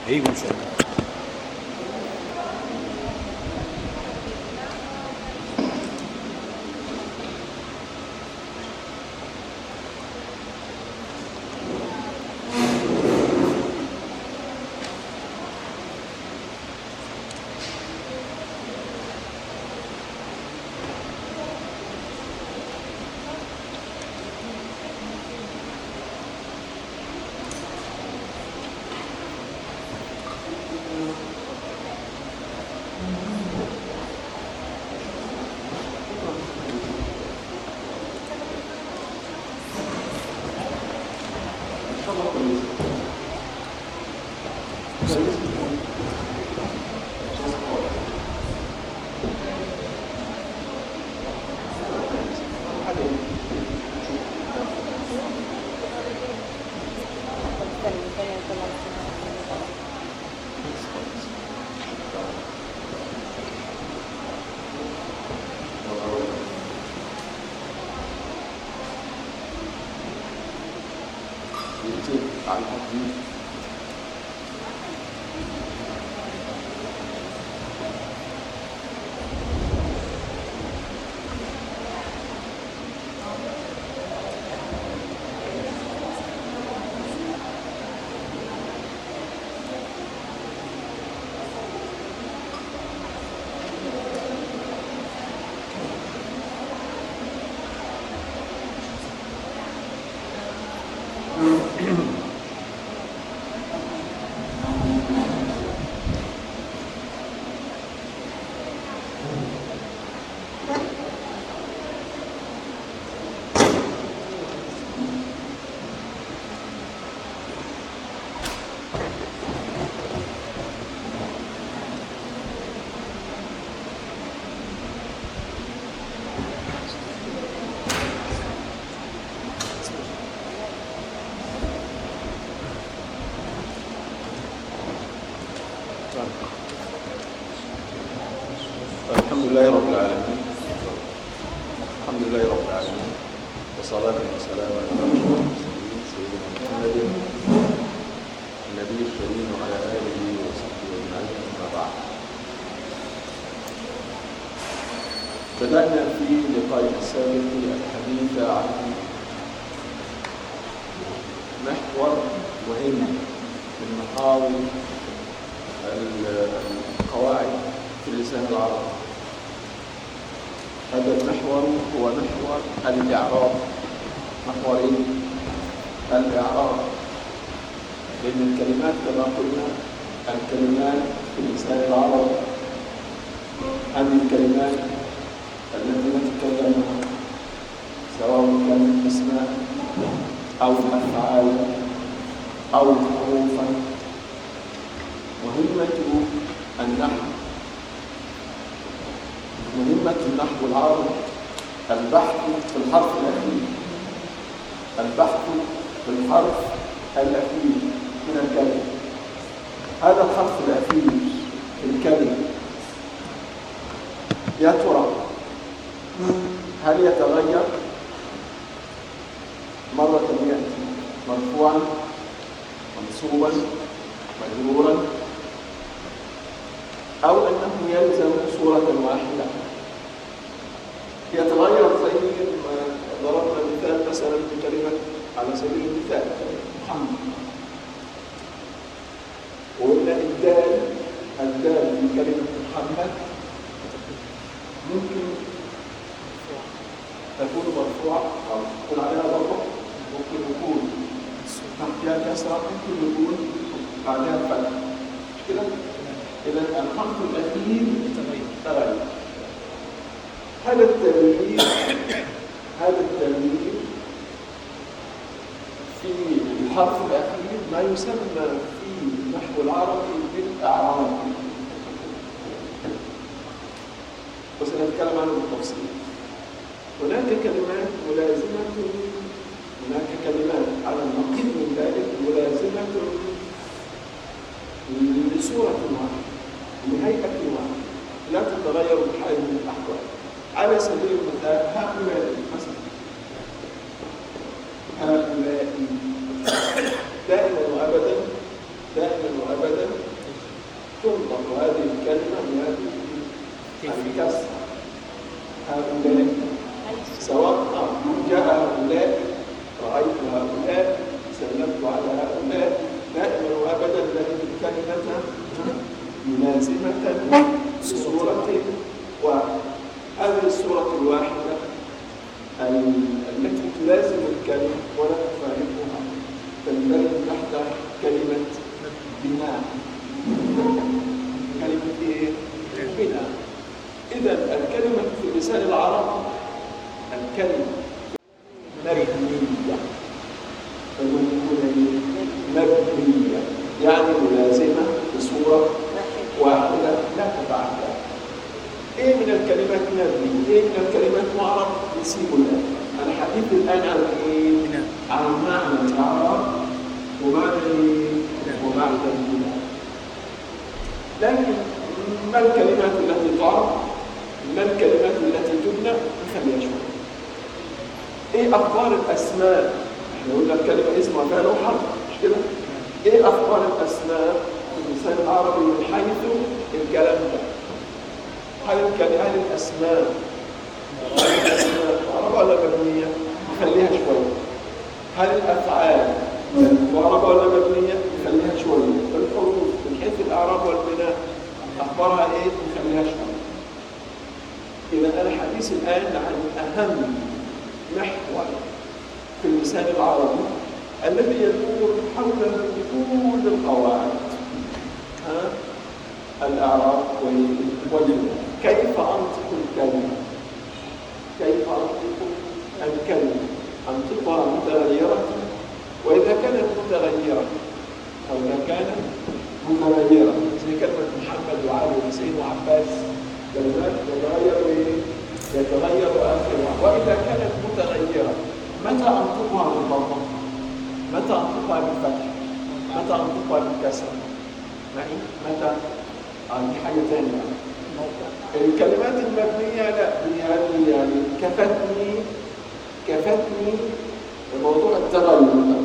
ايوه ان شاء الله الحمد لله رب العالمين الحمد لله رب العالمين وصلاة وسلاما على أشرف المرسلين سيدنا محمد النبي الكريم وعلى آله وصحبه أجمعين أما بعد بدأنا في لقاء السابق الحديث عن محور مهم من محاور القواعد في اللسان العربي هذا المحور هو محور الإعراب محور إيه؟ الإعراب لأن الكلمات كما قلنا الكلمات في اللسان العربي هذه الكلمات التي نتكلم عنها سواء كانت أسماء أو أفعال أو حروفا مهمة النحو مهمة النحو العربي البحث في الحرف الأخير البحث في الحرف الأخير من الكلمة هذا الحرف الأخير في الكلمة يا ترى هل يتغير مرة يأتي مرفوعا منصوبا مجرورا أو أنه يلزم صورة واحدة يتغير زي ما ضربنا مثال مثلا بكلمة على سبيل المثال محمد وقلنا الدال الدال في كلمة محمد ممكن تكون مرفوعة أو تكون عليها ضربة ممكن يكون تحتها كسرة ممكن يكون بعدها فتح مش كده؟ إذا الحرف الأخير تغير هذا التغيير هذا التغيير في الحرف الأخير ما يسمى في النحو العربي بالأعراب وسنتكلم عنه بالتفصيل هناك كلمات ملازمة هناك كلمات على النقيض من ذلك ملازمة لصورة واحدة لهيئة واحدة لا تتغير بحال من الأحوال على سبيل المثال هؤلاء مثلا هؤلاء دائما وأبدا دائما وأبدا هؤلاء سلمت على هؤلاء دائما وابدا لكن الكلمه ملازمه بصوره واحده هذه الصوره الواحده التي تلازم الكلمه ولا تفارقها تندرج تحت كلمه بناء كلمه ايه؟ بناء اذا الكلمه في لسان العرب الكلمه مبنيه مبنيه يعني ملازمه بصوره واحده لا تتعدى ايه من الكلمات مبني ايه من الكلمات معرب نسيبه الان الحديث الان عن ايه عن معنى الاعراب ومعنى ايه ومعنى البناء لكن ما الكلمات التي تعرف ما الكلمات التي تبنى نخليها شويه ايه اخبار الاسماء احنا قلنا الكلمه اسمها فعل وحرف مش كده ايه اخبار الاسماء في اللسان العربي من حيث الكلام ده هل كان هل الاسماء معربه ولا مبنيه نخليها شويه هل الافعال معربه ولا مبنيه نخليها شويه الحروف من حيث الاعراب والبناء اخبارها ايه نخليها شويه اذا الحديث الان عن اهم محور في اللسان العربي الذي يدور حول كل القواعد ها الاعراب والبناء كيف انطق الكلمه كيف انطق الكلمه انطقها متغيره واذا كانت متغيره او اذا كانت متغيره زي كلمه محمد وعلي وحسين وعباس كلمات تتغير ايه؟ يتغير اخرها واذا كانت متغيره متى انطقها بالضمه؟ متى انطقها بالفتح؟ متى انطقها بالكسر؟ معي؟ متى؟ آه دي حاجه ثانيه الكلمات المبنيه لا دي هذه يعني كفتني كفتني موضوع التغير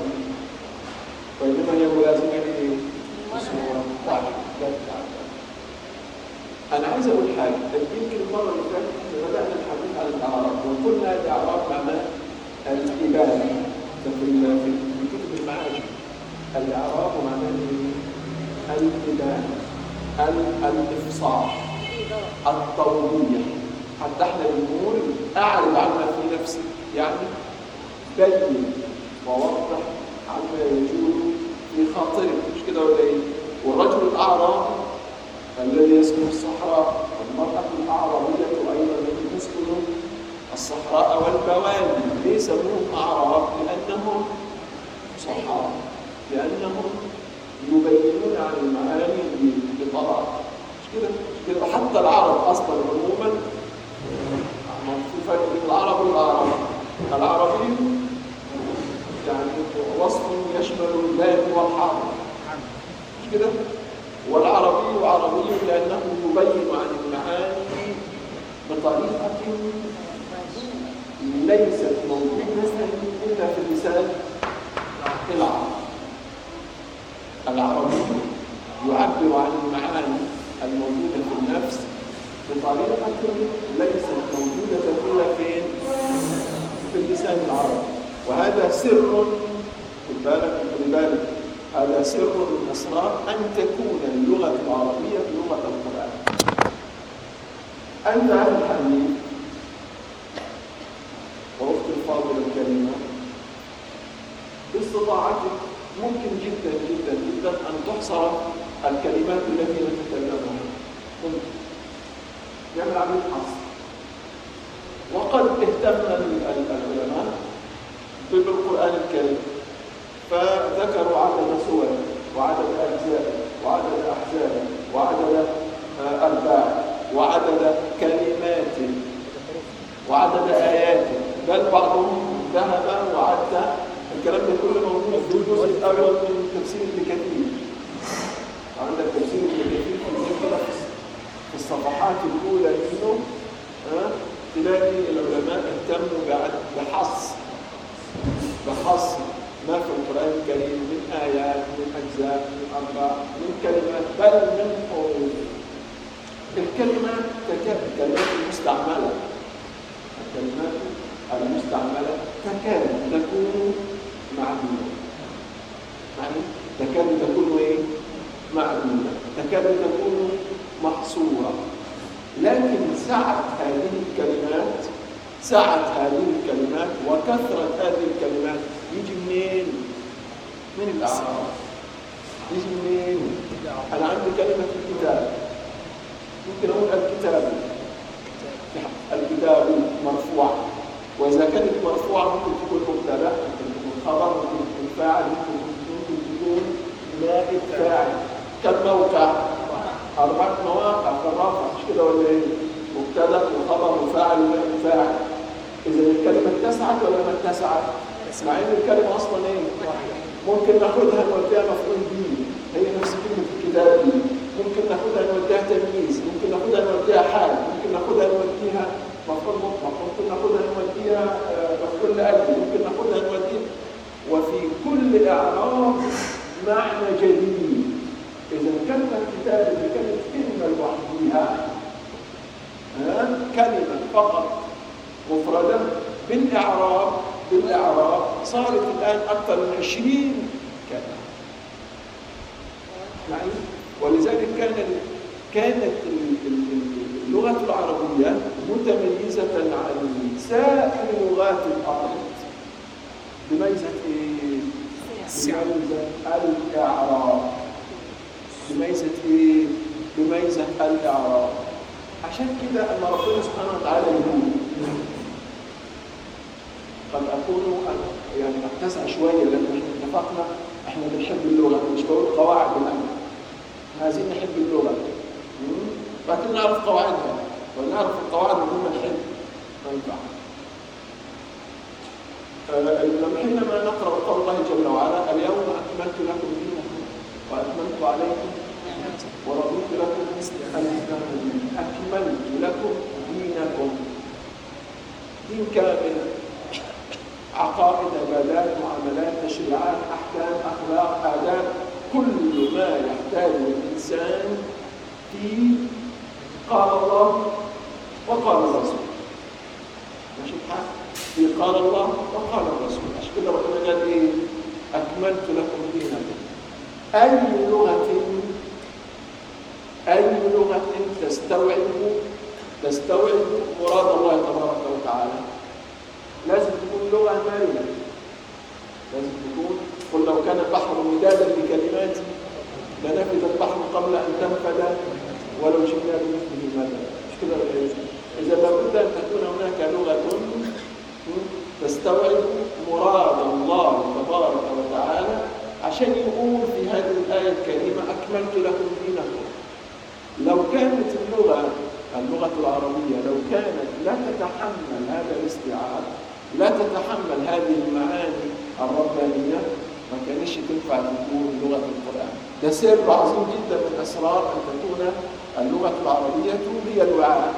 وانما هي ملازمه لايه؟ بصوره واحده انا عايز اقول حاجه يمكن المره اللي فاتت احنا بدانا الحديث عن الاعراب وقلنا الاعراب معناه الابانه في في في كتب المعاجم الاعراب معناه الابانه الافصاح التوضيح حتى احنا بنقول اعرض عما في نفسك يعني بين ووضح عما يجول في خاطرك مش كده ولا ايه؟ والرجل الاعرابي الذي يسكن الصحراء والمرأة الأعرابية أيضا التي تسكن الصحراء والبوادي ليه سموهم أعراب؟ لأنهم صحراء لأنهم يبينون عن المعاني بطلاق مش كده؟ مش كده؟ حتى العرب أصلا عموما في فرق بين العرب والأعراب العربي يعني وصف يشمل اللام والحرب مش كده؟ والعربي عربي لأنه يبين عن المعاني بطريقة ليست موجودة إلا في اللسان العربي العربي يعبر عن المعاني الموجودة في النفس بطريقة ليست موجودة إلا فين؟ في اللسان العربي وهذا سر خد بالك خد بالك هذا سر من اسرار ان تكون اللغه العربيه لغه القران انت اهل الحديث واختي الفاضله الكريمه باستطاعتك ممكن جدا جدا جدا ان تحصر الكلمات التي نتكلمها ممكن يعمل عمليه حصر وقد اهتم العلماء بالقران الكريم فذكروا عدد سور وعدد أجزاء وعدد أحزاب وعدد أرباع وعدد كلمات وعدد آيات بل بعضهم ذهب وعد الكلام ده كله موجود في الجزء الأول من تفسير ابن كثير عندك تفسير ابن كثير في الصفحات الأولى منه تلاقي العلماء اهتموا بحص بحص ما في القرآن الكريم من آيات من أجزاء من أرباع من كلمات بل من حروف الكلمات كالكلمات المستعملة الكلمات المستعملة تكاد تكون معدودة يعني تكاد تكون إيه؟ معدودة تكاد تكون محصورة لكن سعة هذه الكلمات سعة هذه الكلمات وكثرة هذه الكلمات يجي منين؟ من الأعراف يجي منين؟ أنا عندي كلمة الكتاب ممكن أقول الكتاب الكتاب مرفوع وإذا كانت مرفوعة ممكن تكون مبتدأ ممكن تكون خبر ممكن تكون فاعل ممكن ممكن تكون نائب فاعل كالموقع أربعة مواقع في الرفع مش كده ولا إيه؟ مبتدأ وخبر وفاعل ونائب فاعل إذا الكلمة اتسعت ولا ما اتسعت؟ مع إن الكلمة أصلا إيه؟ ممكن ناخدها نوديها مفعول به هي نفس كلمة الكتاب دي ممكن ناخدها نوديها تمييز ممكن ناخدها نوديها حال ممكن ناخدها نوديها مفعول مطلق ممكن ناخدها نوديها آه، مفعول لأجل ممكن ناخدها نوديها وفي كل إعراب معنى جديد إذا كلمة كتاب اللي كانت كلمة لوحديها ها؟ كلمة فقط مفردة بالإعراب بالإعراب صارت الآن أكثر من 20 كلمة معي ولذلك كان كانت ال- ال- اللغة العربية متميزة عن سائر لغات الأرض بميزة إيه؟ بميزة الإعراب بميزة إيه؟ بميزة الإعراب عشان كده أن ربنا سبحانه وتعالى يقول قد أكون أنا- يعني أتسع شوية لأن احنا اتفقنا احنا بنحب اللغة مش بقول قواعد الأمر احنا عايزين نحب اللغة مم؟ لكن نعرف قواعدها ونعرف القواعد بدون ما نحب ما ينفع آه، لما حينما نقرأ قول الله جل وعلا اليوم أكملت لكم دينكم وأتممت عليكم ورضيت لكم الإسلام دينا. أكملت لكم دينكم دين كامل عقائد عبادات معاملات تشريعات احكام اخلاق اداب كل ما يحتاجه الانسان في قال الله وقال الرسول ماشي الحال في قال الله وقال الرسول عشان كده ربنا قال ايه اكملت لكم دينكم اي لغه اي لغه تستوعب تستوعب مراد الله تبارك وتعالى لازم تكون لغة مرنة لازم تكون قل لو كان البحر مدادا لكلماتي لنفد البحر قبل أن تنفد ولو جئنا بمثله مددا مش كده ولا إيه؟ إذا لابد أن تكون هناك لغة تستوعب مراد الله تبارك وتعالى عشان يقول في هذه الآية الكريمة أكملت لكم دينكم لو كانت اللغة اللغة العربية لو كانت لا تتحمل هذا الاستيعاب لا تتحمل هذه المعاني الربانية ما كانش تنفع تكون لغة القرآن ده سر عظيم جدا من أسرار أن تكون اللغة العربية هي الوعاء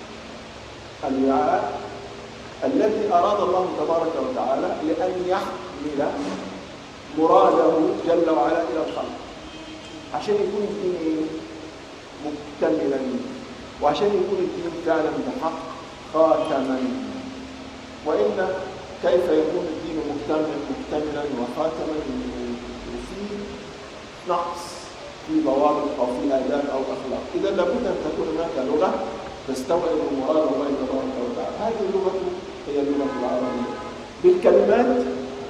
الوعاء الذي أراد الله تبارك وتعالى لأن يحمل مراده جل وعلا إلى الخلق عشان يكون الدين إيه؟ مكتملا وعشان يكون الدين فعلا بحق خاتما والا كيف يكون الدين مكتملا مكتملا وخاتما وفي نقص في ضوابط او في اداب او اخلاق اذا لابد ان تكون هناك لغه تستوعب مراد الله تبارك وتعالى هذه اللغه هي اللغه العربيه بالكلمات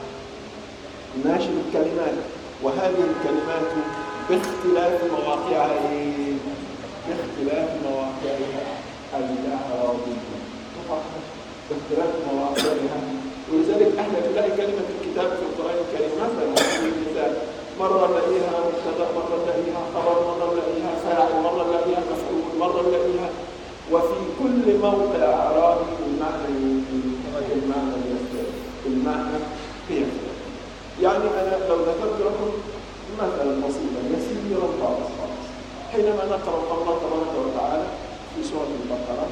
ماشي بالكلمات وهذه الكلمات باختلاف مواقعها إيه؟ باختلاف مواقعها الإعرابية باختلاف مواقعها ولذلك احنا بنلاقي كلمة الكتاب في القرآن الكريم مثلا على سبيل المثال مرة نلاقيها مبتدأ مرة نلاقيها خبر مرة نلاقيها فاعل مرة نلاقيها مفعول مرة نلاقيها وفي كل موقع إعرابي المعنى المعنى يختلف المعنى يختلف يعني أنا لو ذكرت لكم مثلا بسيطا يسيرا خالص خالص حينما نقرأ قول الله تبارك وتعالى في سورة البقرة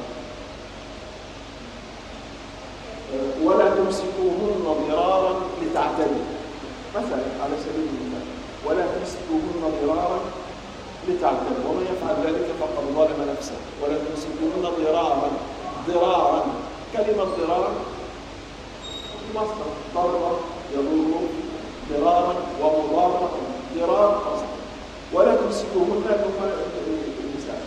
ولا تمسكوهن ضرارا لتعتدوا مثلا على سبيل المثال ولا تمسكوهن ضرارا لتعتدوا ومن يفعل ذلك فقد ظلم نفسه ولا تمسكوهن ضرارا ضرارا كلمة ضرار مصدر ضرر يضر ضرارا ومضارا ضرار قصد ولا تمسكوهن النساء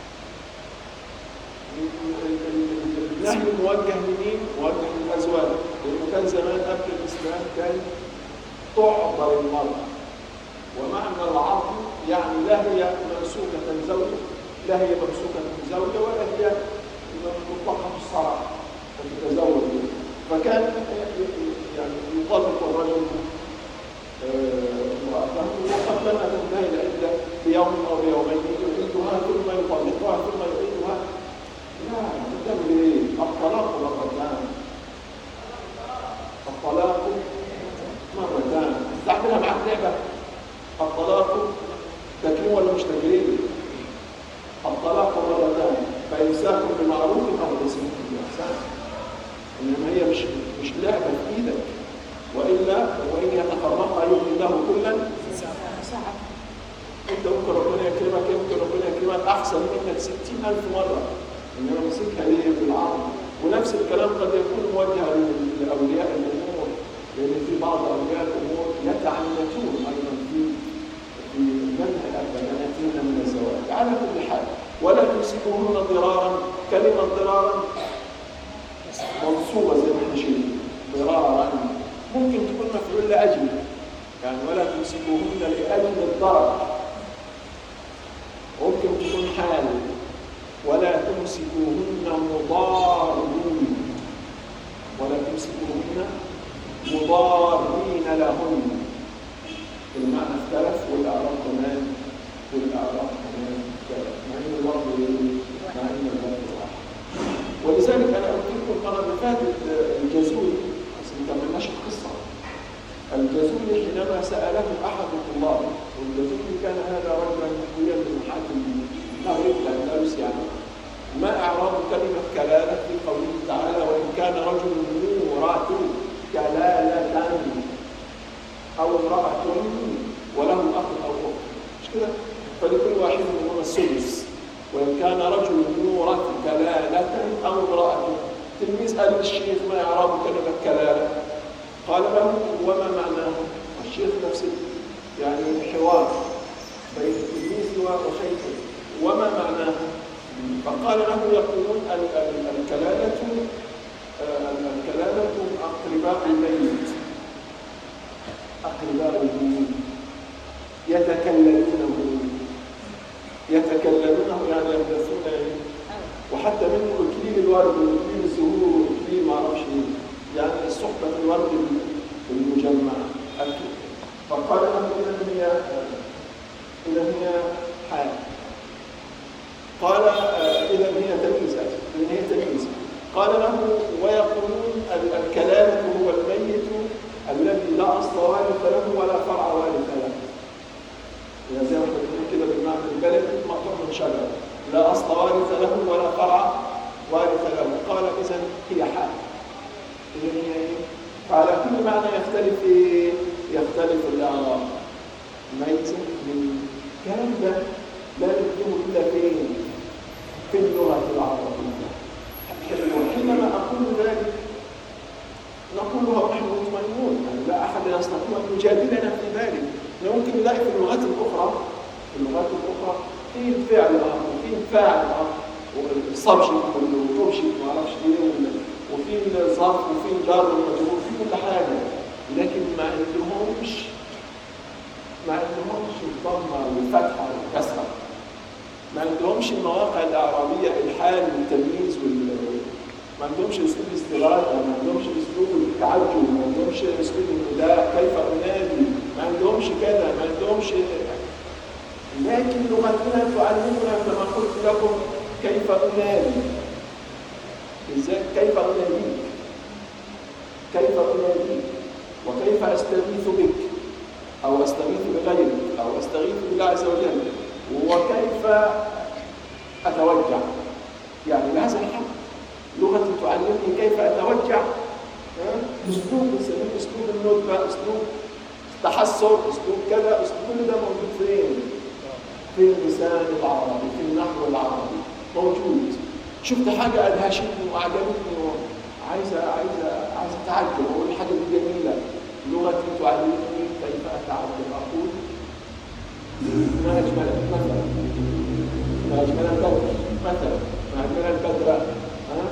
النهي موجه لمين؟ موجه للازواج لانه كان زمان قبل الاسلام كان تعبر المراه ومعنى العرض يعني لا هي ممسوكه زوجه لا هي ممسوكه زوجه ولا هي مطلقه الصراحه فتتزوج فكان يعني يطلق الرجل امرأته وقبل أن تنتهي العدة بيوم أو بيومين يعيدها ثم يطلقها ثم يعيدها لا تعمل ايه؟ الطلاق مرتان الطلاق مرتان تعملها معك لعبة الطلاق تكريم ولا مش تكريم؟ الطلاق مرتان فإمساك بمعروف أو تسليم بإحسان إنما هي مش مش لعبة في إيدك وإلا وإن يتفرقا يغني له كلا ساعة أنت ممكن ربنا يكرمك يمكن ربنا يكرمك أحسن منك ستين ألف مرة إنما مسكها ليه بالعرض ونفس الكلام قد يكون موجه لأولياء الأمور لأن في بعض أولياء الأمور يتعنتون أيضا في في منع بناتهن من الزواج على كل حال ولا تمسكوهن ضرارا كلمة ضرارا منصوبة زي ما احنا شايفين ضرارا ممكن تكون مفعول لأجل يعني ولا تمسكوهن لأجل الضرر ممكن تكون حال ولا تمسكوهن مضارين ولا تمسكوهن مضارين لهن المعنى اختلف والأعراض كمان والأعراض كمان اختلف مع إن الوضع مع إن الوضع واحد ولذلك أنا قلت لكم المرة اللي فاتت الجزوري بس ما كملناش القصة الجزوري حينما سأله أحد الطلاب والجزوري كان هذا رجلا مقويا من محاكم المغرب الأندلس يعني ما إعراب كلمة كلالة في قوله تعالى وإن كان رجل مورات كلالة أو امرأة وله أخ أو أخت مش كده؟ فلكل واحد منهما السدس وإن كان رجل مورث كلالة أو امرأة تلميذ قال للشيخ ما إعراب كلمة كلالة قال له وما معناه الشيخ نفسه يعني حوار بين التلميذ وشيخه وما معناه فقال له يقولون الكلالة الكلالة أقرباء الميت أقرباؤه يتكلمونه يتكلمونه يعني يلبسون وحتى منه اكليل الورد واكليل الزهور واكليل ما اعرفش ايه يعني الصحبه الورد المجمع فقال له اذا هي اذا هي حال قال اذا هي تمييز اذا هي تمييز قال له ويقولون الكلالة هو الميت الذي لا اصل وارث له ولا فرع وارث له يعني زي ما بنقول كده بالمعنى البلدي مقطوع من شجره لا اصل وارث له ولا فرع وارث له قال اذا هي حال اذا هي ايه فعلى كل معنى يختلف ايه يختلف الاعراب ميت من الكلام ده لا نكتبه الا فين في اللغه العربيه حينما اقول ذلك نقولها ونحن مطمئنون يعني لا احد يستطيع ان يجادلنا في ذلك ممكن نلاقي في اللغات الاخرى في اللغات الاخرى في الفعل وفي الفاعل والسبجكت والاوبجكت ما اعرفش ايه وفي الظرف وفي الجار والمجرور في كل حاجه لكن ما عندهمش ما عندهمش الضمه والفتحه والكسره ما عندهمش المواقع الاعرابيه الحال والتمييز وال ما عندهمش اسلوب استغاثه ما عندهمش اسلوب التعجب ما عندهمش اسلوب النداء كيف انادي ما عندهمش كذا ما عندهمش لكن لغتنا تعلمنا كما قلت لكم كيف انادي ازاي كيف اناديك كيف اناديك وكيف استغيث بك او استغيث بغيرك او استغيث بالله عز وجل وكيف اتوجع يعني بهذا الحد لغتي تعلمني كيف اتوجع اسلوب نسميه اسلوب الندبه اسلوب تحسر اسلوب كذا اسلوب كل ده موجود فين؟ في اللسان العربي في النحو العربي موجود شفت حاجه ادهشتني واعجبتني وعايزه عايزه عايزه اتعجب واقول الحاجه دي جميله لغتي تعلمني كيف أتعلم أقول ما أجمل مثلا ما أجمل البدر مثلا ما أجمل البدر ها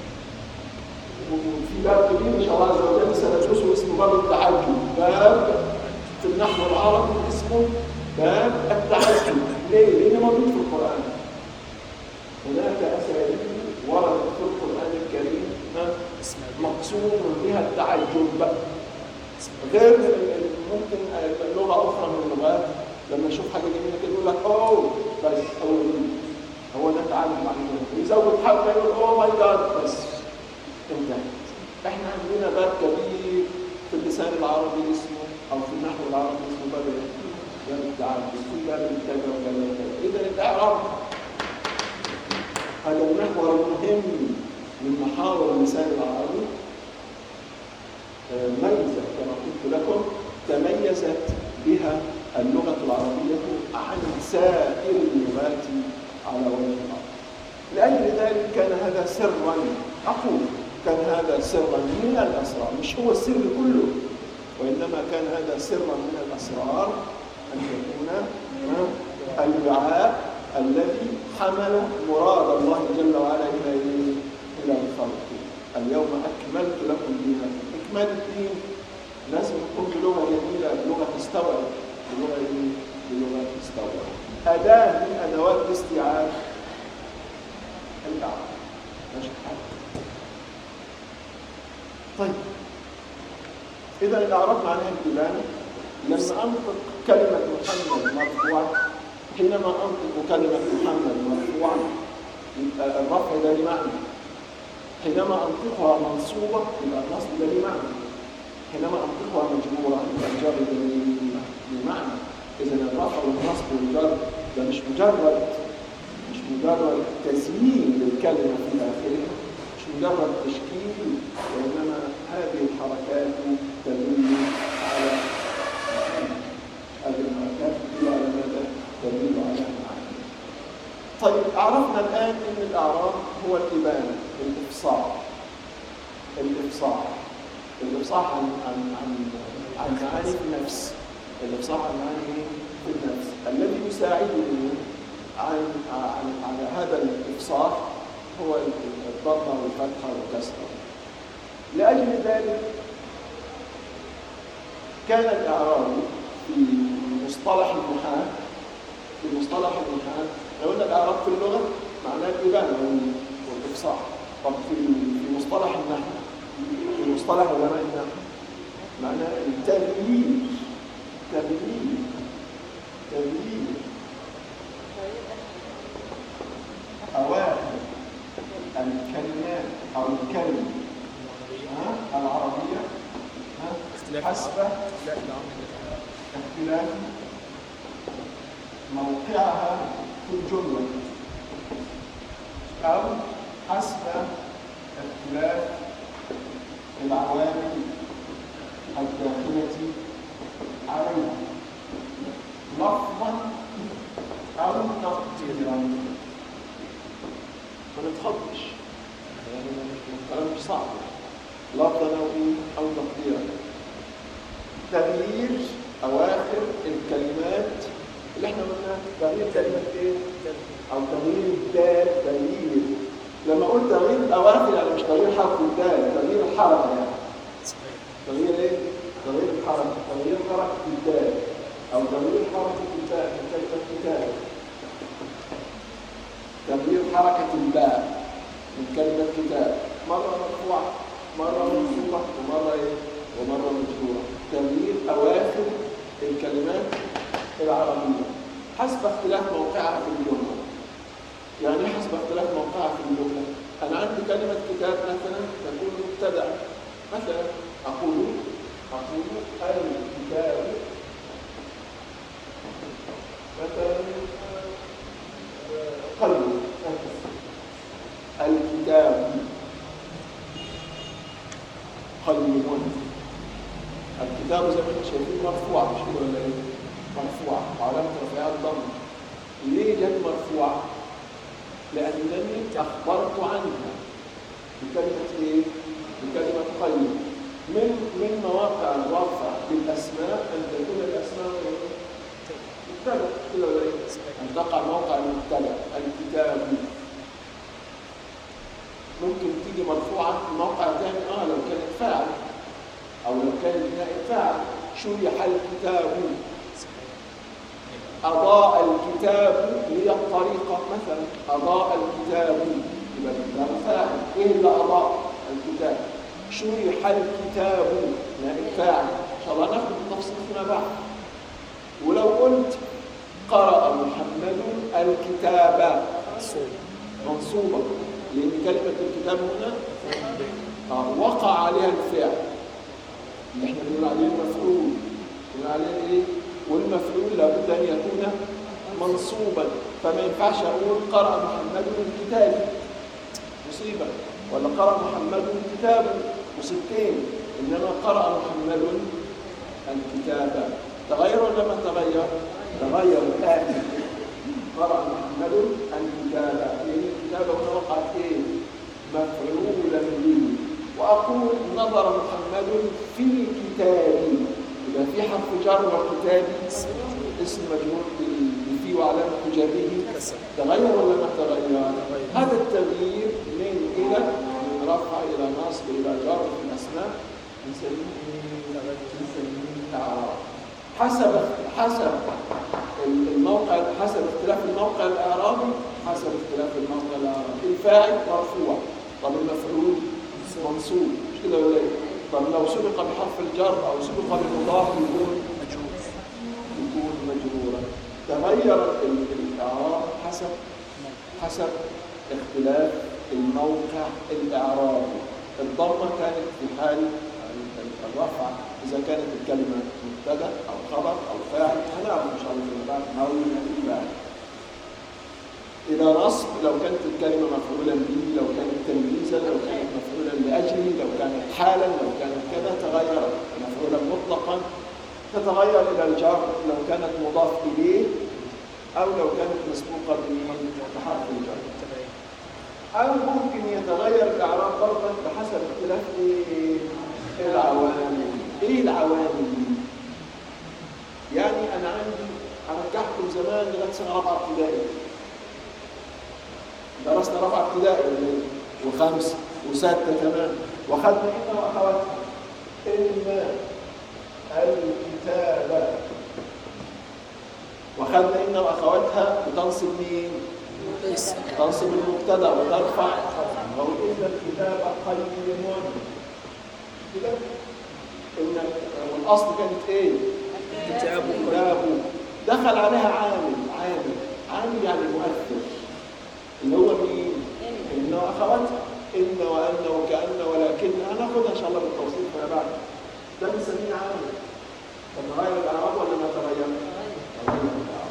وفي باب كبير إن شاء الله عز وجل سندرسه اسمه باب التعجب باب في النحو العربي اسمه باب التعجب ليه؟ لأنه موجود في القرآن هناك أساليب وردت في القرآن الكريم ها؟ مقصود بها التعجب غير ممكن لغة أخرى من اللغات لما يشوف حاجة جميلة كده يقول لك أوه بس هو هو ده تعلم معلومة يزود حبة يقول أوه ماي جاد بس انتهت احنا عندنا باب كبير في اللسان العربي اسمه أو في النحو العربي اسمه باب باب التعجب في باب كذا وكذا وكذا إذا الإعراب هذا المحور المهم من محاور اللسان العربي ميزة كما قلت لكم تميزت بها اللغة العربية عن سائر اللغات على وجه الأرض لأجل ذلك كان هذا سرا أقول كان هذا سرا من الأسرار مش هو السر كله وإنما كان هذا سرا من الأسرار أن يكون الوعاء الذي حمل مراد الله جل وعلا إلى إلى الخلق اليوم أكملت لكم دينكم إكمال الدين لازم تكون بلغة جميلة بلغة تستوعب بلغة إيه؟ بلغة تستوعب أداة من أدوات الاستيعاب الإعراب ماشي الحال طيب إذا الإعراب معناها الإبانة لما أنطق كلمة محمد مرفوعة حينما أنطق كلمة محمد مرفوعة يبقى الرفع ده لمعنى حينما أنطقها منصوبة يبقى النصب ده لمعنى حينما أنطقها مجرورة يبقى الجر ده لمعنى إذا الرفع والنصب والجر ده مش مجرد مش مجرد تزيين للكلمة في آخرها مش مجرد تشكيل وإنما هذه الحركات تدل على هذه الحركات تدل على ماذا؟ تدل على معنى طيب عرفنا الآن أن الأعراب هو الإبانة الإفصاح الإفصاح الإفصاح عن عن عن عن معاني في النفس الإفصاح عن معاني في النفس الذي يساعدني عن عن على هذا الإفصاح هو الضمة والفتحة والكسرة لأجل ذلك كان الإعراب في مصطلح المحاة في مصطلح المحاة لو قلنا الإعراب في اللغة معناه الإبانة والإفصاح طب في في مصطلح النحو في مصطلح علماء النحو معناه التغيير تغيير تغيير أواخر الكلمات أو الكلمة ها العربية ها حسب اختلاف موقعها في الجملة أو حسب اختلاف العوامل الداخلة عليها لفظا أو تقديرا ما نتخطش يعني الكلام مش صعب لفظا أو إيه أو تقديرا تغيير أواخر الكلمات اللي احنا قلنا تغيير كلمة إيه؟ أو تغيير الدال تغيير لما قلت تغيير الأواخر يعني مش تغيير حرف الدال تغيير الحركة يعني تغيير إيه؟ تغيير الحركة تغيير حركة الدال أو تغيير حركة الباء من كلمة كتاب تغيير حركة الباء من كلمة كتاب مرة مرفوعة مرة منصوبة ومرة إيه؟ ومرة مجرورة تغيير أواخر الكلمات العربية حسب اختلاف موقعها في الجملة يعني ايه حسب اختلاف موقعها في الجملة أنا عندي كلمة كتاب مثلا تكون مبتدأ مثلا أقول أقول الكتاب مثلا قلب الكتاب قلب الكتاب زي ما انتم شايفين مرفوع مش كده ولا ايه؟ مرفوع وعلامة رفعها الضم ليه جت مرفوعة؟ لأنني أخبرت عنها بكلمة إيه؟ بكلمة قلب من من مواقع الرفع بالاسماء ان تكون الاسماء إيه؟ مبتدا كده ولا ايه؟ ان تقع موقع المبتدا الكتاب ممكن تيجي مرفوعه في موقع ثاني اه لو كانت فاعل او لو كانت نائب فاعل شرح الكتاب أضاء الكتاب هي الطريقة مثلا أضاء الكتاب يبقى الكتاب فاعل إيه اللي أضاء الكتاب شرح الكتاب نائب فاعل إن شاء الله ناخد التفصيل فيما بعد ولو قلت قرأ محمد الكتاب منصوبة لأن كلمة الكتاب هنا آه، وقع عليها الفعل اللي احنا بنقول عليه المفعول بنقول عليه ايه والمفعول لابد ان يكون منصوبا فما ينفعش اقول قرأ محمد الكتاب مصيبة ولا قرأ محمد الكتاب مصيبتين انما قرأ محمد الكتاب تغير ولا ما تغير؟ تغير الآن قرأ محمد الكتاب لأن الكتاب هنا وقعت إيه؟ مفعولا به وأقول نظر محمد في الكتاب يبقى في حرف جر وكتاب اسم مجرور في وعلامة جره تغير ولا ما تغير؟ هذا التغيير من إلى من رفع إلى نصب إلى جر في الأسماء نسميه نسميه إعراب حسب حسب الموقع حسب اختلاف الموقع الإعرابي حسب اختلاف الموقع الإعرابي الفاعل مرفوع طب المفعول منصوب مش كده ولا ايه؟ طب لو سبق بحرف الجر او سبق بالمضاف يكون مجرور يكون مجرورا تغير ال- الاعراب حسب حسب اختلاف الموقع الاعرابي الضمه كانت في حال ال- الرفع اذا كانت الكلمه مبتدا او خبر او فاعل هنعرف ان شاء الله فيما بعد او الفاعل إذا نصب لو كانت الكلمة مفعولا به لو كانت تمييزا لو كانت مفعولا لأجله لو كانت حالا لو كانت كذا تغيرت مفعولا مطلقا تتغير إلى الجر لو كانت مضاف إليه أو لو كانت مسبوقة بحرف الجر أو ممكن يتغير الإعراب برضه بحسب اختلاف إيه؟ العوامل إيه العوامل دي؟ يعني أنا عندي أرجعكم زمان لغاية سنة رابعة ابتدائي درسنا رابعه ابتدائي ولا إيه؟ وخمسه وسته كمان واخذنا ان واخواتها ان الكتابه واخذنا ان واخواتها بتنصب مين؟ تنصب المبتدا وترفع او ان الكتاب قيم كده ان والاصل كانت ايه؟ كتاب كتاب دخل عليها عامل عامل عامل يعني مؤثر اللي هو مين؟ إن وأخواتها إن وأن وكأن ولكن هناخدها إن شاء الله بالتوصيل فيما بعد ده بنسميه عامل طب تغير الأعراب ولا ما تغير؟ تغير الأعراب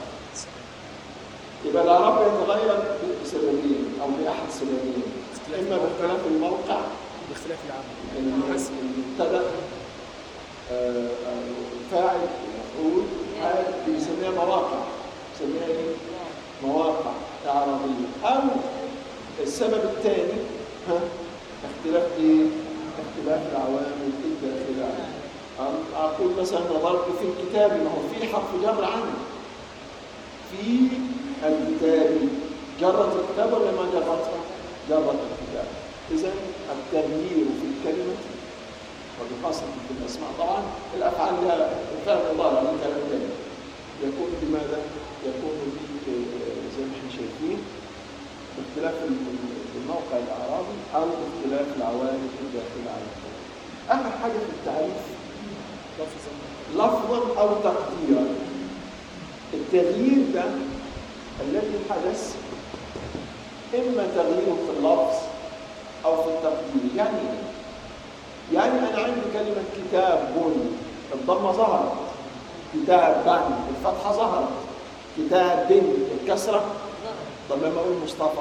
يبقى الأعراب يتغير بسببين أو بأحد سببين إما باختلاف الموقع باختلاف العمل المبتدا آه، آه، فاعل مفعول هذا بيسميها مواقع بيسميها ايه؟ مواقع إعرابية أو السبب الثاني ها اختلاف ايه؟ اختلاف العوامل الداخلة أم أقول مثلا نظرت في الكتاب ما هو في حرف جر عنه في الكتاب جرت الكتاب ولا ما جرتها؟ جرت الكتاب إذا التغيير في الكلمة وبخاصة في الأسماء طبعا الأفعال لها الفعل مضارع من كلام تاني يكون بماذا؟ يكون ب زي ما احنا شايفين باختلاف ال- الموقع الأعرابي أو باختلاف العوامل الداخلة على الكلام. آخر حاجة في التعريف لفظا لفظا أو تقديرا التغيير ده الذي حدث إما تغيير في اللفظ أو في التقدير يعني إيه؟ يعني أنا عندي كلمة كتاب الضمة ظهرت كتابا الفتحة ظهرت كتاب الكسرة طب لما أقول مصطفى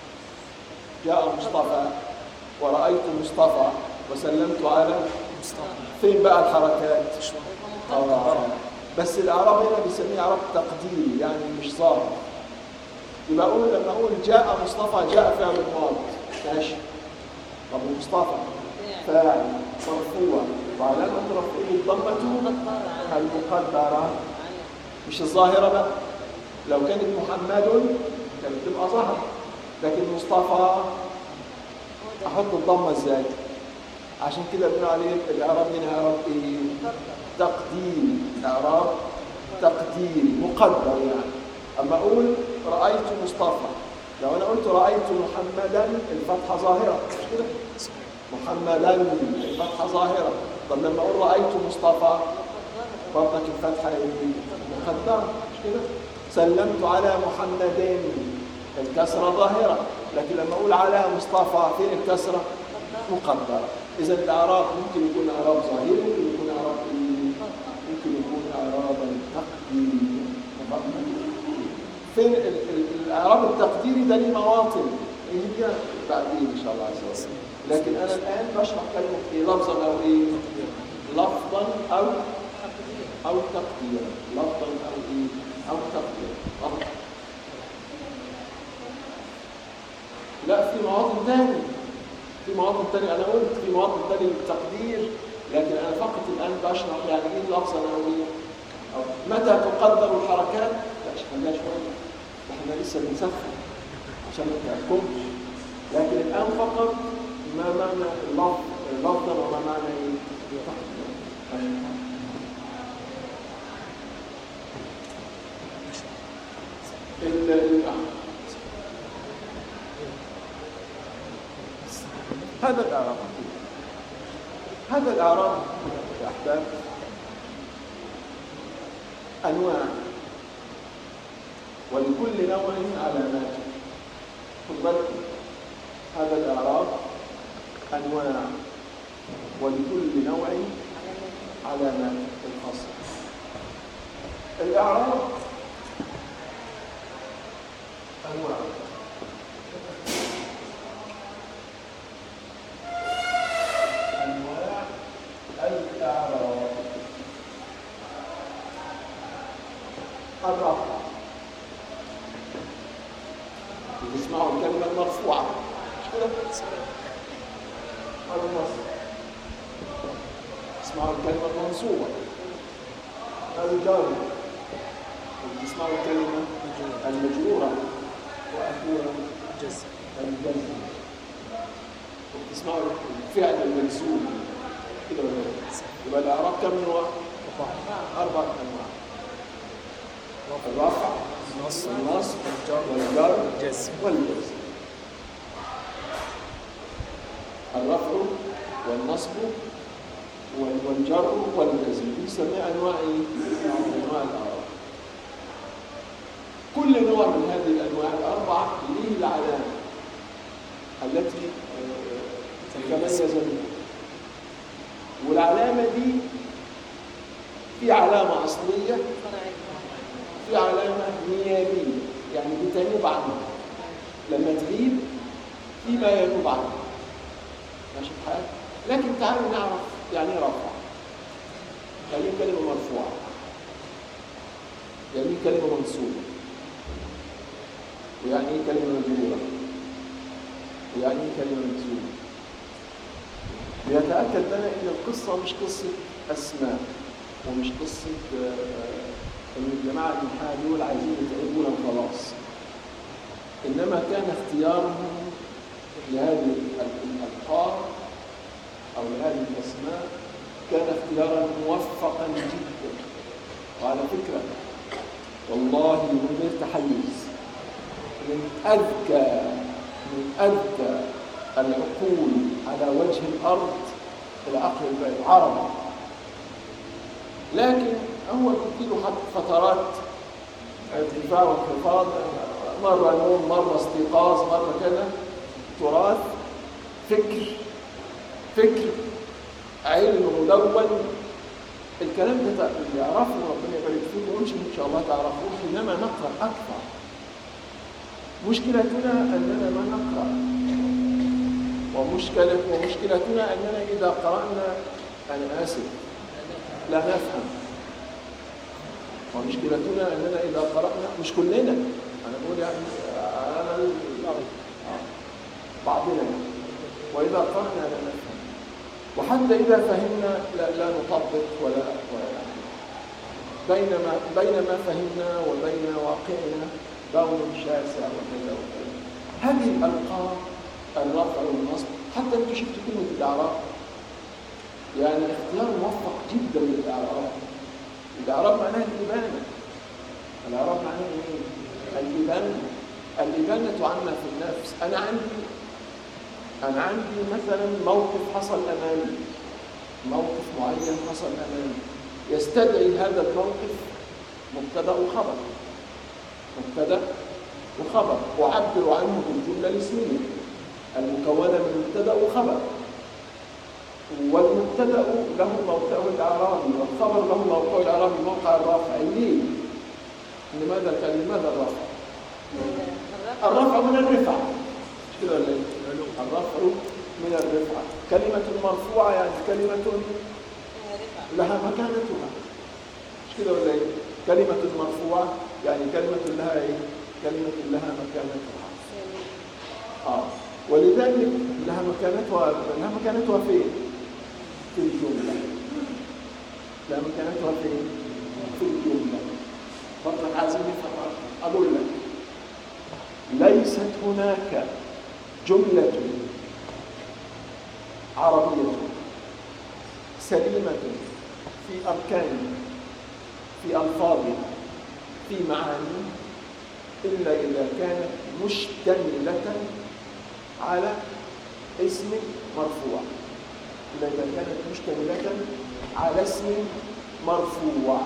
جاء مصطفى ورأيت مصطفى وسلمت على مصطفى فين بقى الحركات؟ اشرح آه. بس الإعراب هنا بيسميه إعراب تقديري يعني مش ظاهر يبقى أقول لما أقول جاء مصطفى جاء فعل الماضي ماشي طب مصطفى فاعل مرفوع وعلامة رفعه الضمة المقدرة مش الظاهرة بقى لو كانت محمد كانت تبقى ظهر لكن مصطفى احط الضمه ازاي عشان كده بنقول عليه الاعراب هنا اعراب ايه تقديري اعراب تقديري مقدر يعني اما اقول رايت مصطفى لو انا قلت رايت محمدا الفتحه ظاهره مش كده محمدا الفتحه ظاهره طب لما اقول رايت مصطفى برضك الفتحه ايه مقدره مش كده سلمت على محمدين الكسرة ظاهرة لكن لما أقول على مصطفى فين الكسرة مقدرة إذا الإعراب ممكن يكون إعراب ظاهري ممكن يكون إعراب إيه؟ ممكن يكون إعرابا تقديري فين ال- ال- الإعراب التقديري ده ليه مواطن هي بعدين إن شاء الله عز وجل لكن أنا الآن بشرح كلمة إيه لفظا أو إيه لفظا أو أو تقديرا لفظا أو إيه أو تقديرا لفظاً. لا في مواطن تاني في مواطن تاني انا قلت في مواطن تاني للتقدير لكن انا فقط الان بشرح يعني ايه لفظا او ايه أو متى تقدر الحركات لا خليها شويه احنا لسه بنسخن عشان ما تحكمش لكن الان فقط ما معنى اللفظ لفظا وما معنى ايه تقدير. ال- ال- هذا الإعراب هذا الإعراب يا أحباب أنواع ولكل نوع علامات خد بالكم هذا الإعراب أنواع ولكل نوع علامات الخاصة الإعراب أنواع أنواع الإعراب الرفع بتسمعوا الكلمة المرفوعة مش كده؟ النصب تسمعوا الكلمة المنصوبة الجار وتسمعوا الكلمة المجرورة وأخيرا جزء الجزم وتسمعوا الفعل المجزوم كده ولا لا؟ يبقى الإعراب كم نوع؟ أربعة أنواع الرفع النص النصب الجر والجر الجزم والجزم الرفع والنصب وال- والجر والجزم دي بنسميها انواع ايه؟ انواع الاعراب كل نوع من هذه الانواع الاربعه ليه العلامه التي آه، تميز بها والعلامه دي في علامه اصليه في علامة نيابية يعني بتنوب عنها لما تغيب في ما ينوب عنها ماشي الحال لكن تعالوا نعرف يعني ايه رفع يعني ايه كلمة مرفوعة يعني ايه كلمة منصوبة ويعني ايه كلمة مجرورة ويعني ايه كلمة مجزومة بيتأكد لنا ان القصة مش قصة اسماء ومش قصة آه، ان الجماعة الإلحاد دول عايزين يتعبونا وخلاص إنما كان اختيارهم لهذه ال- الألقاب أو لهذه الأسماء كان اختيارا موفقا جدا وعلى فكرة والله من غير تحيز من أذكى من أذكى العقول على وجه الأرض العقل العربي لكن هو بيجيله حتى فترات ارتفاع وانخفاض مرة نوم مرة استيقاظ مرة كذا تراث فكر فكر علم مدون الكلام ده اللي يعرفه ربنا يبارك فيكم وانتم ان شاء الله تعرفوه حينما نقرا اكثر مشكلتنا اننا ما نقرا ومشكلة ومشكلتنا اننا اذا قرانا انا اسف لا نفهم ومشكلتنا اننا اذا قرانا مش كلنا انا بقول يعني انا ال- آه، بعضنا واذا قرانا لا نفهم وحتى إذا فهمنا لا, لا نطبق ولا ولا بينما بين ما فهمنا وبين واقعنا بون شاسع وكذا وكذا هذه الألقاب الرفع والنصب حتى أنتم شفتوا كلمة الإعراب يعني اختيار موفق جدا للإعراب الإعراب معناه الإبانة الإعراب معناه إيه؟ الإبانة الإبانة عنا في النفس أنا عندي أنا عندي مثلا موقف حصل أمامي موقف معين حصل أمامي يستدعي هذا الموقف مبتدأ وخبر مبتدأ وخبر أعبر عنه بالجملة الاسمية المكونة من مبتدأ وخبر والمبتدأ له موقعه الإعرابي والخبر له موقعه الإعرابي موقع الرافع ليه؟ لماذا كان لماذا الرفع؟ الرفع من الرفع مش كده ولا ايه؟ الرفع من الرفعة كلمة مرفوعة يعني كلمة لها مكانتها مش كده ولا ايه؟ كلمة مرفوعة يعني كلمة لها ايه؟ كلمة لها مكانتها اه ولذلك لها مكانتها لها مكانتها فين؟ في الجملة لها مكانتها فين؟ في الجملة فضلك عايزين نفهم أقول لك ليست هناك جملة عربية سليمة في أركانها في ألفاظها في معانيها إلا إذا كانت مشتملة على اسم مرفوع إلا إذا كانت مشتملة على اسم مرفوع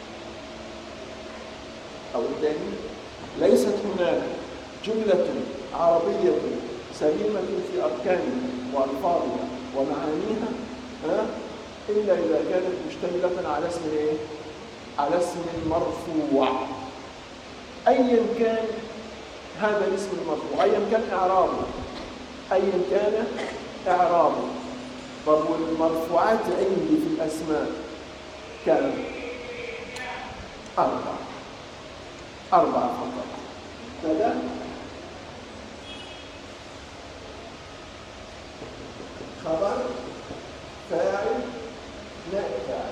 أو الثاني ليست هناك جملة عربية سليمة في أركانها وألفاظها ومعانيها ها؟ إلا إذا كانت مشتملة على اسم إيه؟ على اسم مرفوع أيا كان هذا الاسم المرفوع أيا كان إعرابه أيا كان إعرابه طب والمرفوعات عندي في الأسماء كم؟ أربعة أربعة فقط ماذا؟ خبر فاعل نائب فاعل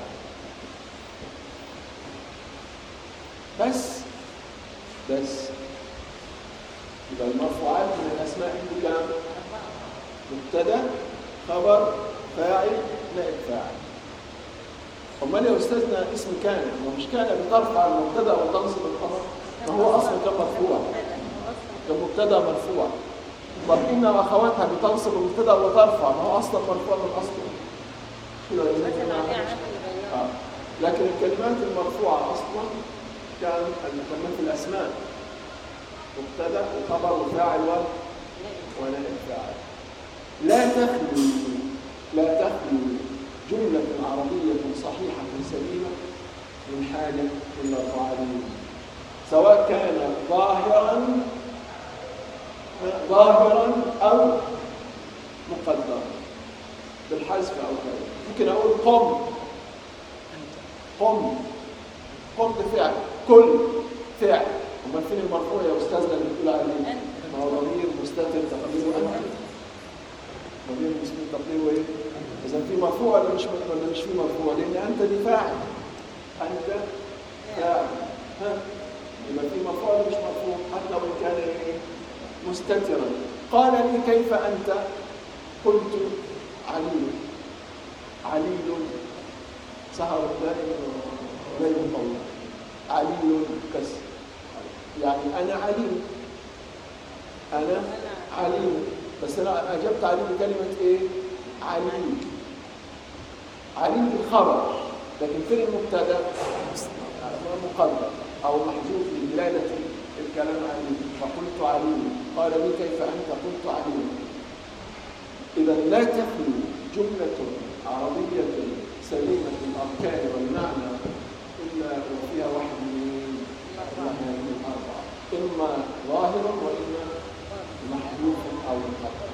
بس بس يبقى المرفوعات من الأسماء عندي كام؟ مبتدأ خبر فاعل نائب فاعل امال يا استاذنا اسم كان هو مش كان بترفع المبتدا وتنصب الخبر ما هو اصلا كان مرفوع كان مبتدا مرفوع طب ان اخواتها بتنصب المبتدا وترفع ما هو اصلا مرفوع من اصله كده يا جماعة. آه. لكن الكلمات المرفوعه اصلا كان الكلمات الاسماء مبتدا وخبر وفاعل و ونائب فاعل لا تخلو لا تخلو جملة عربية صحيحة سليمة من حاجة إلا الضعيف سواء كان ظاهرا ظاهرا أو مقدرا بالحذف أو كذا ممكن أقول قم قم قم بفعل كل فعل أمال فين المرفوع يا أستاذنا اللي بتقول عليه؟ ما هو ضمير مستتر تقديره أنت ضمير مستتر تقديره إيه؟ إذا في مرفوع ولا مش ولا مش في مرفوع؟ لأن أنت دي فاعل. أنت فاعل. ها؟ يبقى في مرفوع ولا مش مرفوع؟ حتى وإن كان إيه؟ مستترا. قال لي كيف أنت؟ قلت عليل. عليل سهر دائما وليل طويل. عليل كسر. يعني أنا عليل. أنا عليل. بس أنا أجبت عليه بكلمة إيه؟ عليم عليم بالخبر لكن فين المبتدا مقدر او محذوف لدلاله الكلام عليم فقلت عليم قال لي كيف انت قلت عليم اذا لا تخلو جمله عربيه سليمه الاركان والمعنى الا وفيها واحد من هذه الاربعه اما ظاهرا واما محذوف او مقدر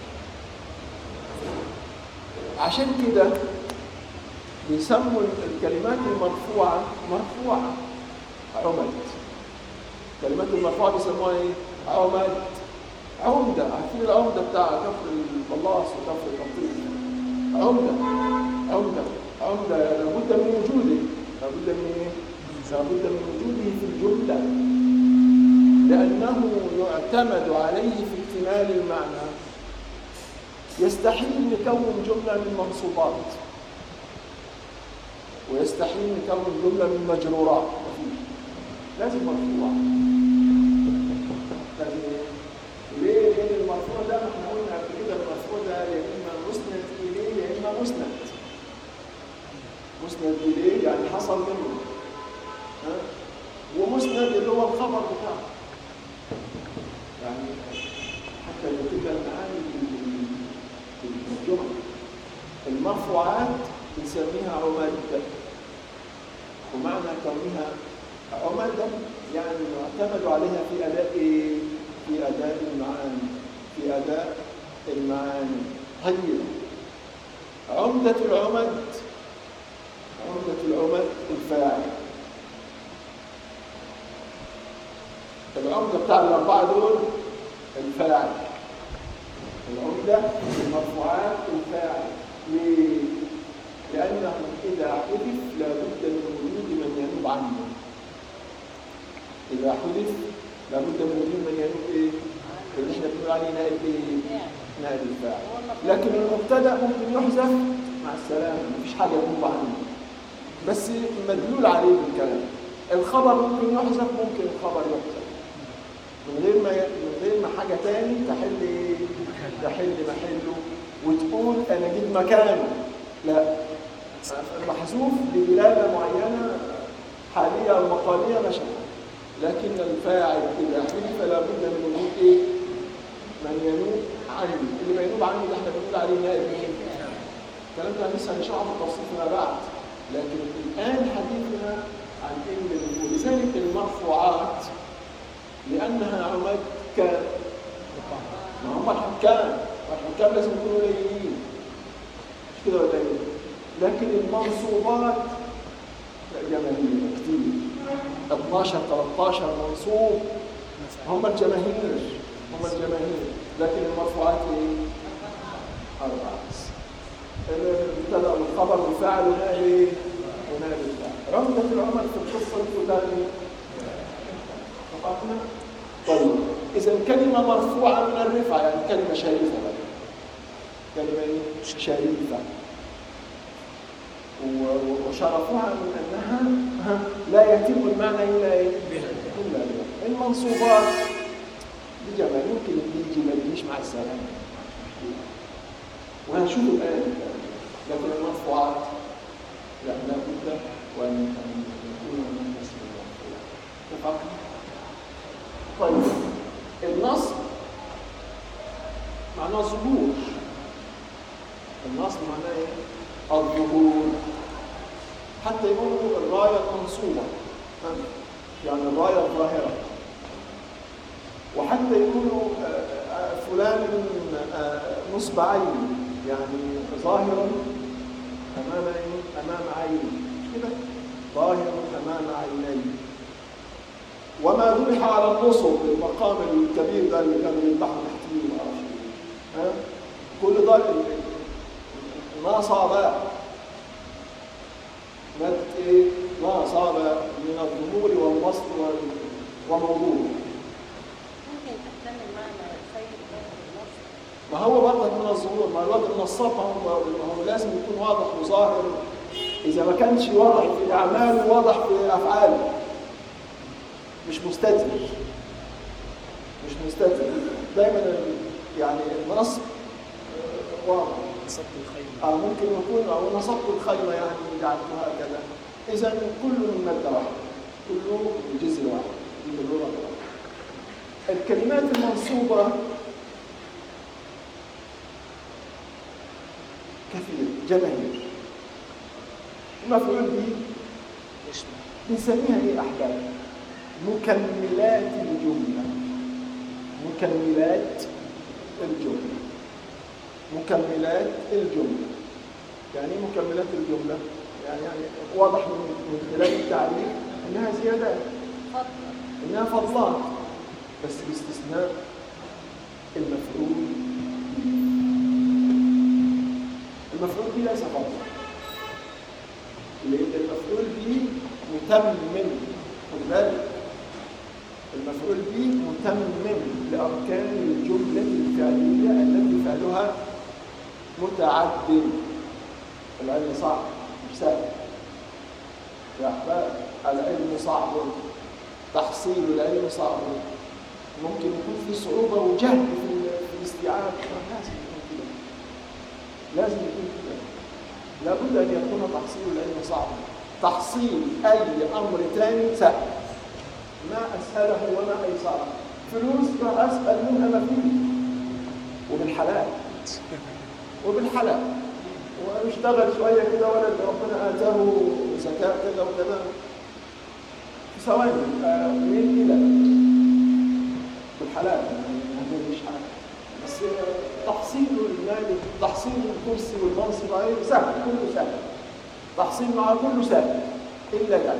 عشان كده بيسموا الكلمات المرفوعة مرفوعة عمد الكلمات المرفوعة بيسموها ايه؟ عمد عمدة عارفين العمدة بتاع كفر البلاص وكفر القطيف عمدة عمدة عمدة لابد من وجوده لابد من إيه؟ لابد من وجوده في الجملة لأنه يعتمد عليه في اكتمال المعنى يستحيل نكون جملة من منصوبات ويستحيل نكون جملة من مجرورات مفيش. لازم مرفوع لازم إيه؟ ليه؟ لأن المرفوع ده ما احنا قلنا قبل كده المرفوع ده يا إما مسند إليه يا إما مسند مسند إليه يعني حصل منه ها؟ ومسند اللي هو الخبر بتاعه يعني حتى لو كده المعاني في الجمل المرفوعات بنسميها عماد ومعنى كونها عمدا يعني يعتمد عليها في أداء إيه؟ في أداء المعاني في أداء المعاني طيب عمدة العمد عمدة العمد الفاعل العمدة بتاع الأربعة دول الفاعل العمدة المرفوعات الفاعل ليه؟ لأنه إذا حذف لابد من وجود من ينوب عنه إذا حذف لابد من وجود من ينوب إيه؟ اللي احنا بنقول عليه نائب إيه؟ نائب الفاعل لكن المبتدأ ممكن يحذف مع السلامة مفيش حاجة ينوب عنه بس مدلول عليه بالكلام الخبر ممكن يحذف ممكن الخبر يحذف من غير ما من غير ما حاجه تاني تحل ايه؟ تحل محله وتقول انا جيت مكانه لا محذوف لدلاله معينه حاليه او مقاليه مثلا لكن الفاعل اذا حذف لابد من وجود ايه؟ من ينوب عنه اللي ما ينوب عنه ده احنا بنقول عليه نائب مين؟ الكلام ده لسه هنشرحه بالتفصيل فيما بعد لكن الان حديثنا عن ان ولذلك المرفوعات لأنها عماد كان ما هم الحكام والحكام لازم يكونوا قليلين مش كده ولا ايه؟ لكن المنصوبات لا جماهير كتير 12 13 منصوب هم الجماهير هم الجماهير لكن المرفوعات ايه؟ أربعة بس المبتدأ والخبر والفاعل ونائب ايه؟ ونائب الفاعل رمزة العمل في القصة الفلانية اتفقنا؟ طيب إذا كلمة مرفوعة من الرفعة يعني كلمة شريفة بقى كلمة إيه؟ شريفة و- وشرفها من أنها ها، لا يتم المعنى إلا إيه؟ إلا بها المنصوبات بجمال يمكن اللي يجي ما يجيش مع السلامة وهنشوف الآن لكن المرفوعات لا لا بد وأن أن يكون من اسم المرفوع اتفقنا؟ طيب النصب معناه ظهور النصب معناه ايه؟ الظهور حتى يقولوا الرايه المنصوبه ها؟ يعني الرايه الظاهره وحتى يقولوا آه، آه، فلان آه، نصب عين يعني ظاهرا امام ايه؟ امام عين مش كده؟ ظاهر امام عينين وما ذبح على النصب المقام الكبير ده اللي كانوا يذبحوا تحتيه وما اعرفش ايه ها كل ده ال- ال- ما صاب مادة ايه؟ ما صاب من الظهور والبسط وال- وموضوع ممكن تحتمل معنى سيد الله النصر ما هو برضك من الظهور ما الواد النصاب ما هو ما هو لازم يكون واضح وظاهر اذا ما كانش واضح في اعماله واضح في افعاله مش مستتر مش مستتر دايما ال- يعني النصب آه، واضح صد الخيل أو ممكن يكون أو نصبت الخيل يعني جعلته هكذا إذا كل من مادة واحدة كله من جزء واحد من اللغة واحدة الكلمات المنصوبة كثير جماهير المفعول به يشمل بنسميها ايه احباب مكملات الجمله مكملات الجمله مكملات الجمله يعني ايه مكملات الجمله يعني يعني واضح من من خلال التعريف انها زيادات فضل انها فضلات بس باستثناء المفعول به. المفعول به ليس فضلا لأن المفعول به متمم خد بالك المفعول به متمم لأركان الجملة الفعلية التي فعلها متعد العلم صعب مش سهل يا أحباب العلم صعب تحصيل العلم صعب ممكن يكون في صعوبة وجهد في ال- في الاستيعاب لازم يكون كده لازم يكون كده لابد أن يكون تحصيل العلم صعبا تحصيل أي أمر ثاني سهل ما أسهله وما أيسره فلوس ما أسهل منها ما فيه وبالحلال وبالحلال واشتغل شوية كده ولد ربنا آتاه زكاة كذا وكذا في ثواني آه، من إلى بالحلال يعني مش حاجة بس تحصيل المال تحصيل الكرسي والمنصب غير سهل كله سهل تحصيل معه كله سهل إلا ده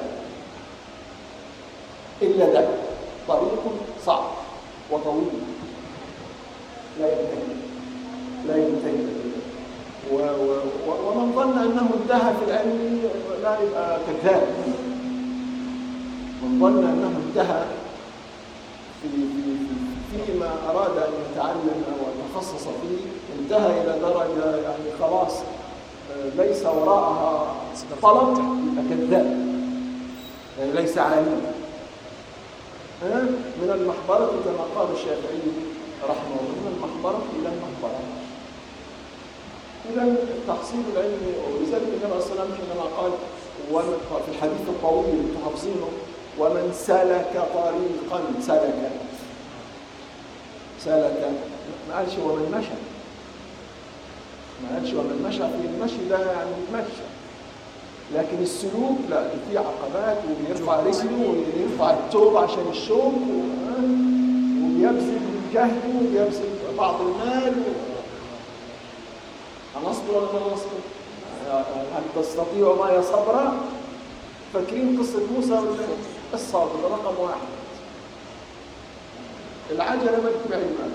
إلا ده طريق صعب وطويل لا ينتهي لا ينتهي و و و ومن ظن أنه انتهى في العلم لا يبقى كذاب من ظن أنه انتهى في في في فيما أراد أن يتعلم أو يتخصص فيه انتهى إلى درجة يعني خلاص آه، ليس وراءها طلب يبقى كذاب يعني ليس عالما ها؟ من المحبرة كما قال الشافعي رحمه الله من المحبرة إلى المحبرة إذا تحصيل العلم ولذلك النبي عليه الصلاة والسلام حينما قال ومن في الحديث الطويل اللي انتم حافظينه ومن سلك طريقا سلك سلك ما قالش ومن مشى ما قالش ومن مشى في المشي ده يعني بيتمشى لكن السلوك لا في عقبات وبيرفع رجله ويرفع التوب عشان الشوك و- وبيبذل جهده وبيبذل بعض المال هنصبر ولا ما نصبر؟ هل تستطيع معي صبرا؟ فاكرين قصة موسى ولا لا؟ الصبر رقم واحد العجلة ما تتبع المال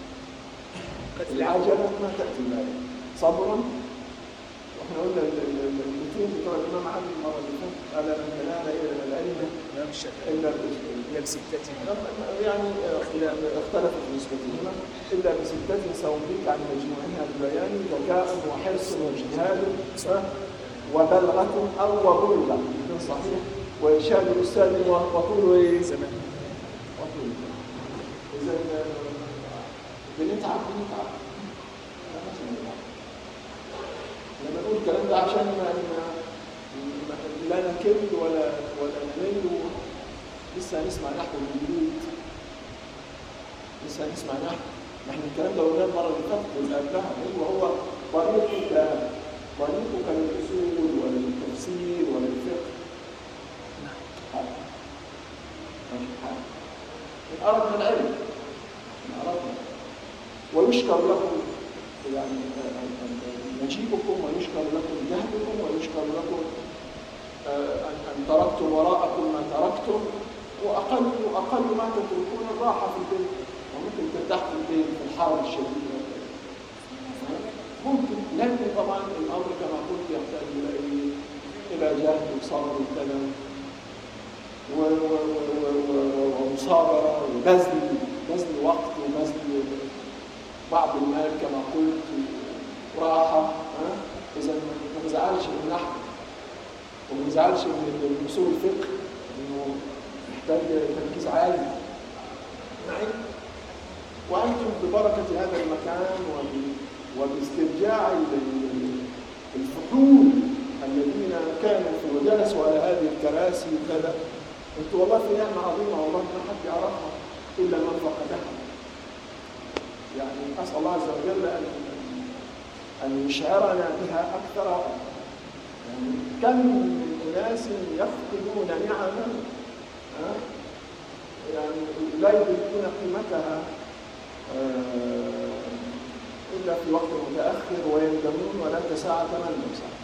العجلة ما تأتي المال صبرا واحنا قلنا ال- ال- ال- الاثنين بتوع الإمام علي المرة اللي فاتت قال من كان إلى العلم الإمام الشافعي إلا بالرشد إلى بستة يعني اختلفت نسبتهما الا بستة سأنبيك عن مجموعها ببيان ذكاء وحرص واجتهاد وبلغة او وبلغة الاثنين صحيح وارشاد الاستاذ وطول ايه؟ زمان وطول اذا بنتعب بنتعب لا لازم نتعب. لما نقول الكلام ده عشان ما ما- ما- لا نكل ولا ولا نمل لسه هنسمع نحو من جديد لسه هنسمع نحو نحن الكلام ده قلناه المره اللي فاتت واللي قبلها ايوه هو طريقك طريقك للاصول وللتفسير وللفقه حق. ماشي حق. إن أردنا العلم إن أردنا ويشكر لكم يعني مجيبكم ويشكر لكم جهدكم ويشكر لكم آه، أن أن تركتم وراءكم ما تركتم وأقل أقل ما تتركون الراحة في البيت وممكن ترتاح في البيت في الحر الشديد ممكن لكن طبعا الأمر كما قلت يحتاج إلى إيه؟ إلى جهد وصبر وكذا و- و- و- و- و- ومصابرة وبذل بذل وقت وبذل بعض المال كما قلت وراحة ها؟ إذا ما نزعلش من نحو وما نزعلش من من اصول الفقه انه محتاج تركيز عالي معي وانتم ببركه هذا المكان وب- وباسترجاع ال- الفحول الذين كانوا في وجلسوا على هذه الكراسي وكذا انتوا والله في نعمه عظيمه والله ما حد يعرفها الا من فقدها يعني اسال الله عز وجل ان ان يشعرنا بها اكثر يعني كم من أناس يفقدون نعما ها؟ يعني لا يدركون قيمتها آه، إلا في وقت متأخر ويندمون ولا ساعة تمنوا ساعة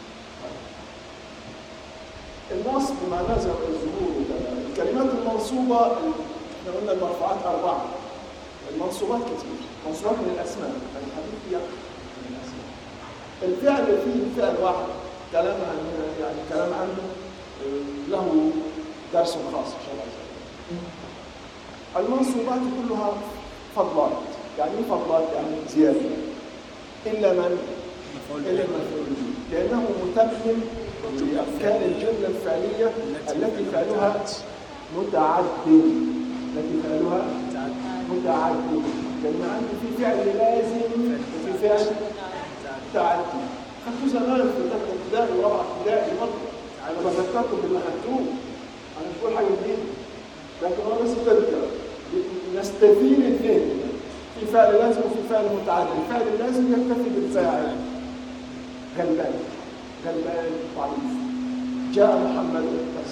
النصب ما لازم الظهور وكذا الكلمات المنصوبة احنا قلنا المرفوعات أربعة المنصوبات كتير منصوبات من الأسماء الحديث هي من الأسماء الفعل فيه فعل واحد كلام عن يعني كلام عنه آه، له درس خاص ان شاء الله عز وجل. المنصوبات كلها فضلات يعني ايه فضلات يعني زياده الا من الا المفعول به لانه متمم لاركان الجمله الفعليه التي فعلها متعدد التي فعلها متعدد لان عندي في فعل لازم وفي فعل متعدد خدته زمان في ثالثه ابتدائي ورابعه ابتدائي برضه انا بذكركم باللي خدتوه انا مش بقول حاجه جديده لكن انا بس بذكر نستثير الذهن في فعل لازم وفي فعل متعدد الفعل اللازم يكتفي بالفاعل غلبان غلبان ضعيف جاء محمد بس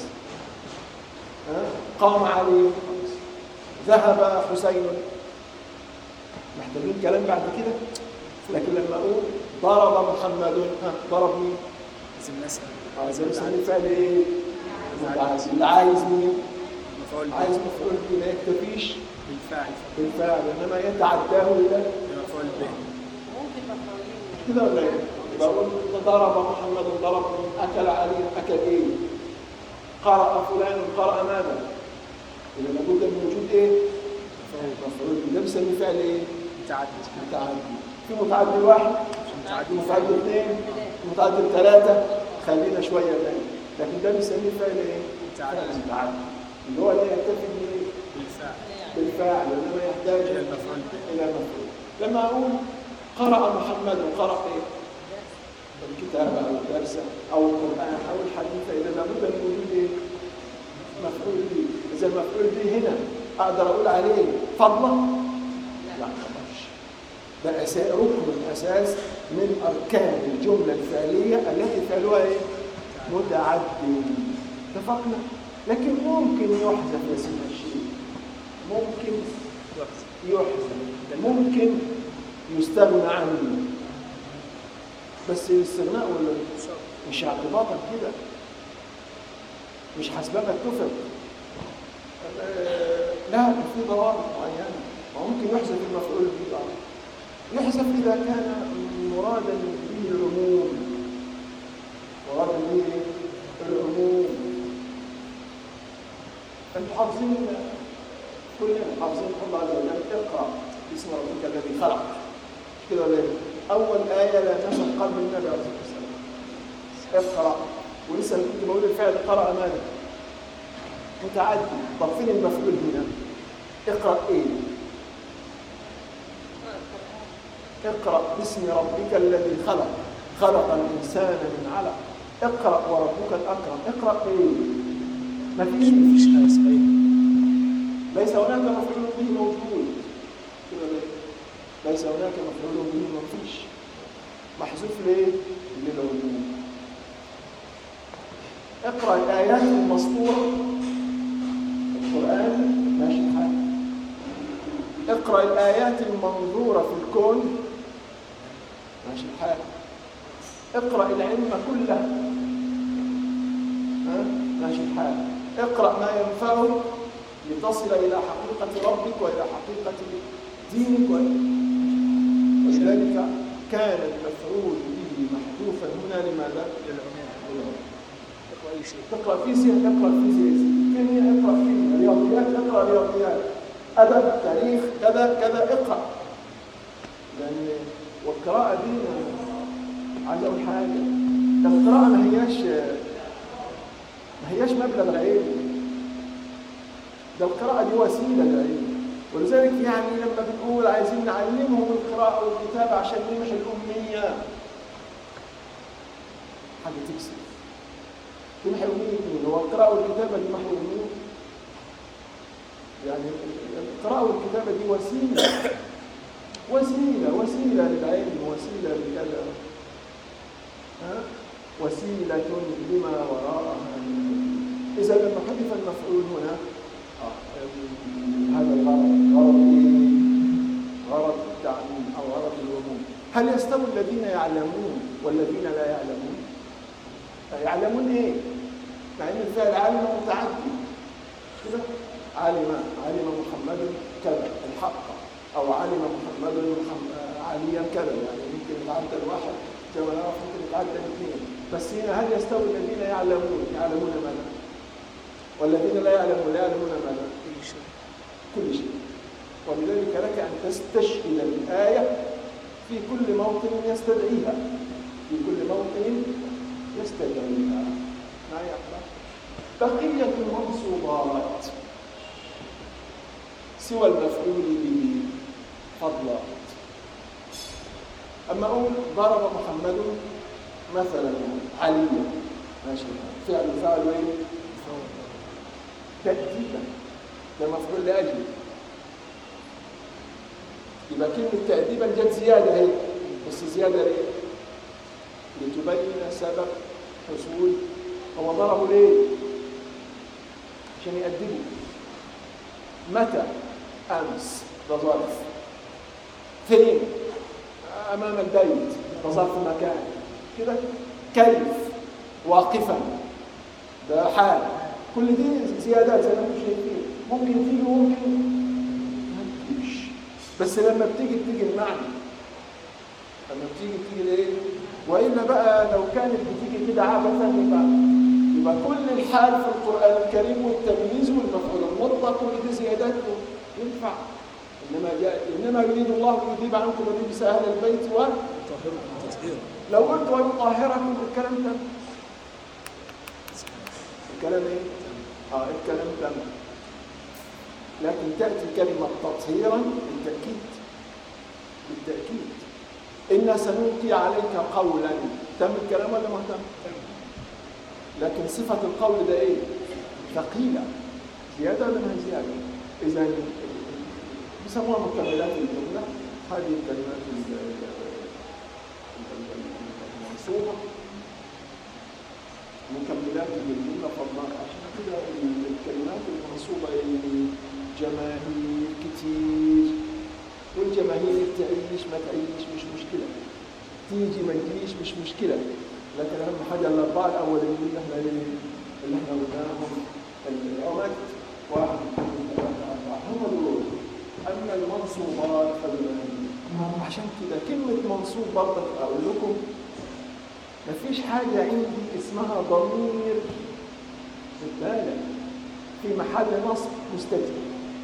ها؟ قام علي ذهب حسين محتاجين كلام بعد كده لكن لما اقول ضرب محمد ها، ضرب مين؟ لازم نسأل اه ده بنسميه فعل ايه؟ متعدد اللي عايز مين؟ مفعول عايز مفعول به ما يكتفيش بالفعل بالفعل انما يتعداه الى مفعول به ممكن مفعولين كده ولا ايه؟ بقول ضرب محمد ضرب مين؟ اكل علي اكل ايه؟ قرأ فلان قرأ ماذا؟ إذا لابد من وجود ايه؟ مفعول به ده بنسميه فعل ايه؟ متعدد متعدد في متعدد واحد متعدد متعدد اثنين متعدد ثلاثة خلينا شوية تاني لكن ده بنسميه فعل ايه؟ متعدد. فعل متعدد اللي هو اللي يكتفي بايه؟ بالفعل بالفعل انما يحتاج إلى المفعول به الى مفعول لما اقول قرأ محمد قرأ ايه؟ الكتاب او الدرس او القرآن او الحديث اذا لابد من وجود ايه؟ مفعول به اذا المفعول به هنا اقدر اقول عليه فضله؟ لا ما اقدرش ده أساس ركن من اساس من اركان الجمله الفعليه التي فعلها ايه؟ متعدد اتفقنا؟ لكن ممكن يحذف يا سيدنا الشيخ ممكن يحسن يحزن ممكن يستغنى عنه بس الاستغناء ولا مش اعتباطا كده مش حسبما اتفق آه، لا في ضوابط معينه وممكن يحذف المفعول به بعض يحذف اذا كان مرادا به العموم مرادا به العموم انتوا حافظين كلنا حافظين الله عز وجل اقرا باسم ربك الذي خلق مش كده ولا ايه؟ اول ايه لا تشهد قلب النبي عليه الصلاه والسلام اقرا ولسه كنت بقول الفعل قرأ ماذا؟ متعدي طب فين المفعول هنا؟ اقرأ ايه؟ اقرأ باسم ربك الذي خلق خلق الإنسان من علق اقرأ وربك الأكرم اقرأ ايه؟ ما فيش مفيش حاجة صحيح ليس هناك مفعول به موجود كده ليه؟ ليس هناك مفعول به مفيش محذوف ليه؟ للعموم اقرأ الآيات المسطورة القرآن ماشي الحال اقرأ الآيات المنظورة في الكون ماشي الحال اقرأ العلم كله ها؟ ماشي الحال اقرأ ما ينفعك لتصل إلى حقيقة ربك وإلى حقيقة دينك ولذلك كان المفعول به محذوفا هنا لماذا؟ للعموم اقرأ أي شيء تقرا فيزياء اقرا فيزياء كيمياء اقرا كيمياء رياضيات اقرا رياضيات ادب تاريخ كذا كذا اقرا لان والقراءه دي أنا عايز اقول حاجه القراءه ما هياش ما هياش مبلغ العلم ده القراءه دي وسيله للعلم ولذلك يعني لما بنقول عايزين نعلمهم القراءه والكتابه عشان نمحي الاميه حاجه تكسب تمحي أمية مين؟ هو القراءة والكتابة دي محو أمية؟ يعني القراءة والكتابة دي وسيلة وسيلة وسيلة للعلم وسيلة لكذا ها؟ وسيلة لما وراءها من- إذا لما حدث المفعول هنا آه، هذا الغرض غرض إيه؟ غرض التعليم أو غرض العموم هل يستوي الذين يعلمون والذين لا يعلمون؟ يعلمون ايه؟ مع ان الفعل علم متعدي كده علم علم محمد كذا الحق او علم محمد محمد عليا كذا يعني ممكن يتعدى الواحد كما نعرف ممكن يتعدى الاثنين بس هنا هل يستوي الذين يعلمون يعلمون ماذا والذين لا يعلمون لا يعلمون ماذا كل شيء كل شيء ولذلك لك أن تستشهد الآية في كل موطن يستدعيها في كل موطن يستدعيها معي يا أحباب بقية المنصوبات سوى المفعول به فضلا أما أقول ضرب محمد مثلا عليا ماشي فعل فعل ايه؟ تأديبا ده مفعول لأجله يبقى كلمة تأديبا جت زيادة اهي بس زيادة ليه؟ لتبين سبب حصول هو ضربه ليه؟ عشان يأدبه متى؟ أمس ده ظرف فين؟ أمام البيت ده ظرف مكان كده كيف؟ واقفا ده حال كل دي زيادات زي ما انتم شايفين ممكن تيجي وممكن ما تجيش بس لما بتيجي بتيجي المعنى لما بتيجي بتيجي ايه والا بقى لو كانت بتيجي كده عبثا يبقى يبقى كل الحال في القران الكريم والتمييز والمفعول المطلق كل دي زيادات ينفع انما جاء انما يريد الله ليذيب عنكم الرجس اهل البيت و طاهركم تطهيرا لو قلت ويطهركم الكلام ده الكلام ايه؟ اه الكلام تمام لكن تأتي كلمة تطهيرا بالتأكيد بالتأكيد إنا سنلقي عليك قولا تم الكلام ولا ما تم؟ لكن صفة القول ده إيه؟ ثقيلة زيادة ولا ما هي زيادة؟ إذا بيسموها مكملات الجملة هذه الكلمات ال- ال- ال- المنصوبة مكملات للجملة فضلا عشان كده الكلمات المنصوبة يعني جماهير كتير والجماهير تعيش ما تعيش مش مشكلة تيجي ما تجيش مش مشكلة لكن أهم حاجة الأربعة الأولين اللي احنا إيه؟ اللي احنا قلناهم الأمد واحد اثنين ثلاثة أربعة هم دول أما المنصوبات فال- عشان كده كلمة منصوب برضك أقول لكم مفيش حاجة عندي اسمها ضمير خد بالك في محل نصب مستتر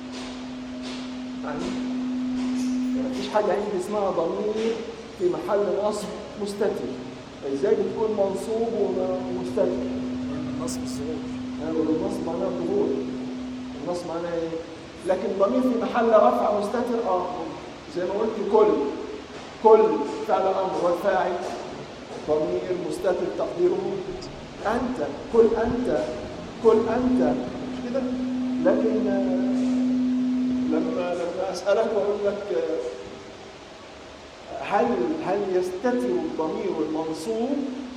يعني مفيش حاجة عندي اسمها ضمير في محل نصب مستتر ازاي بتقول منصوب ومستتر لأن النصب الظهور انا بقول النصب معناه ظهور النصب معناه ايه لكن ضمير في محل رفع مستتر اه زي ما قلت كل كل فعل امر والفاعل ضمير مستتر تقديره انت كل انت كل انت مش كده لكن آه، لما لما اسالك واقول لك آه، هل هل يستتر الضمير المنصوب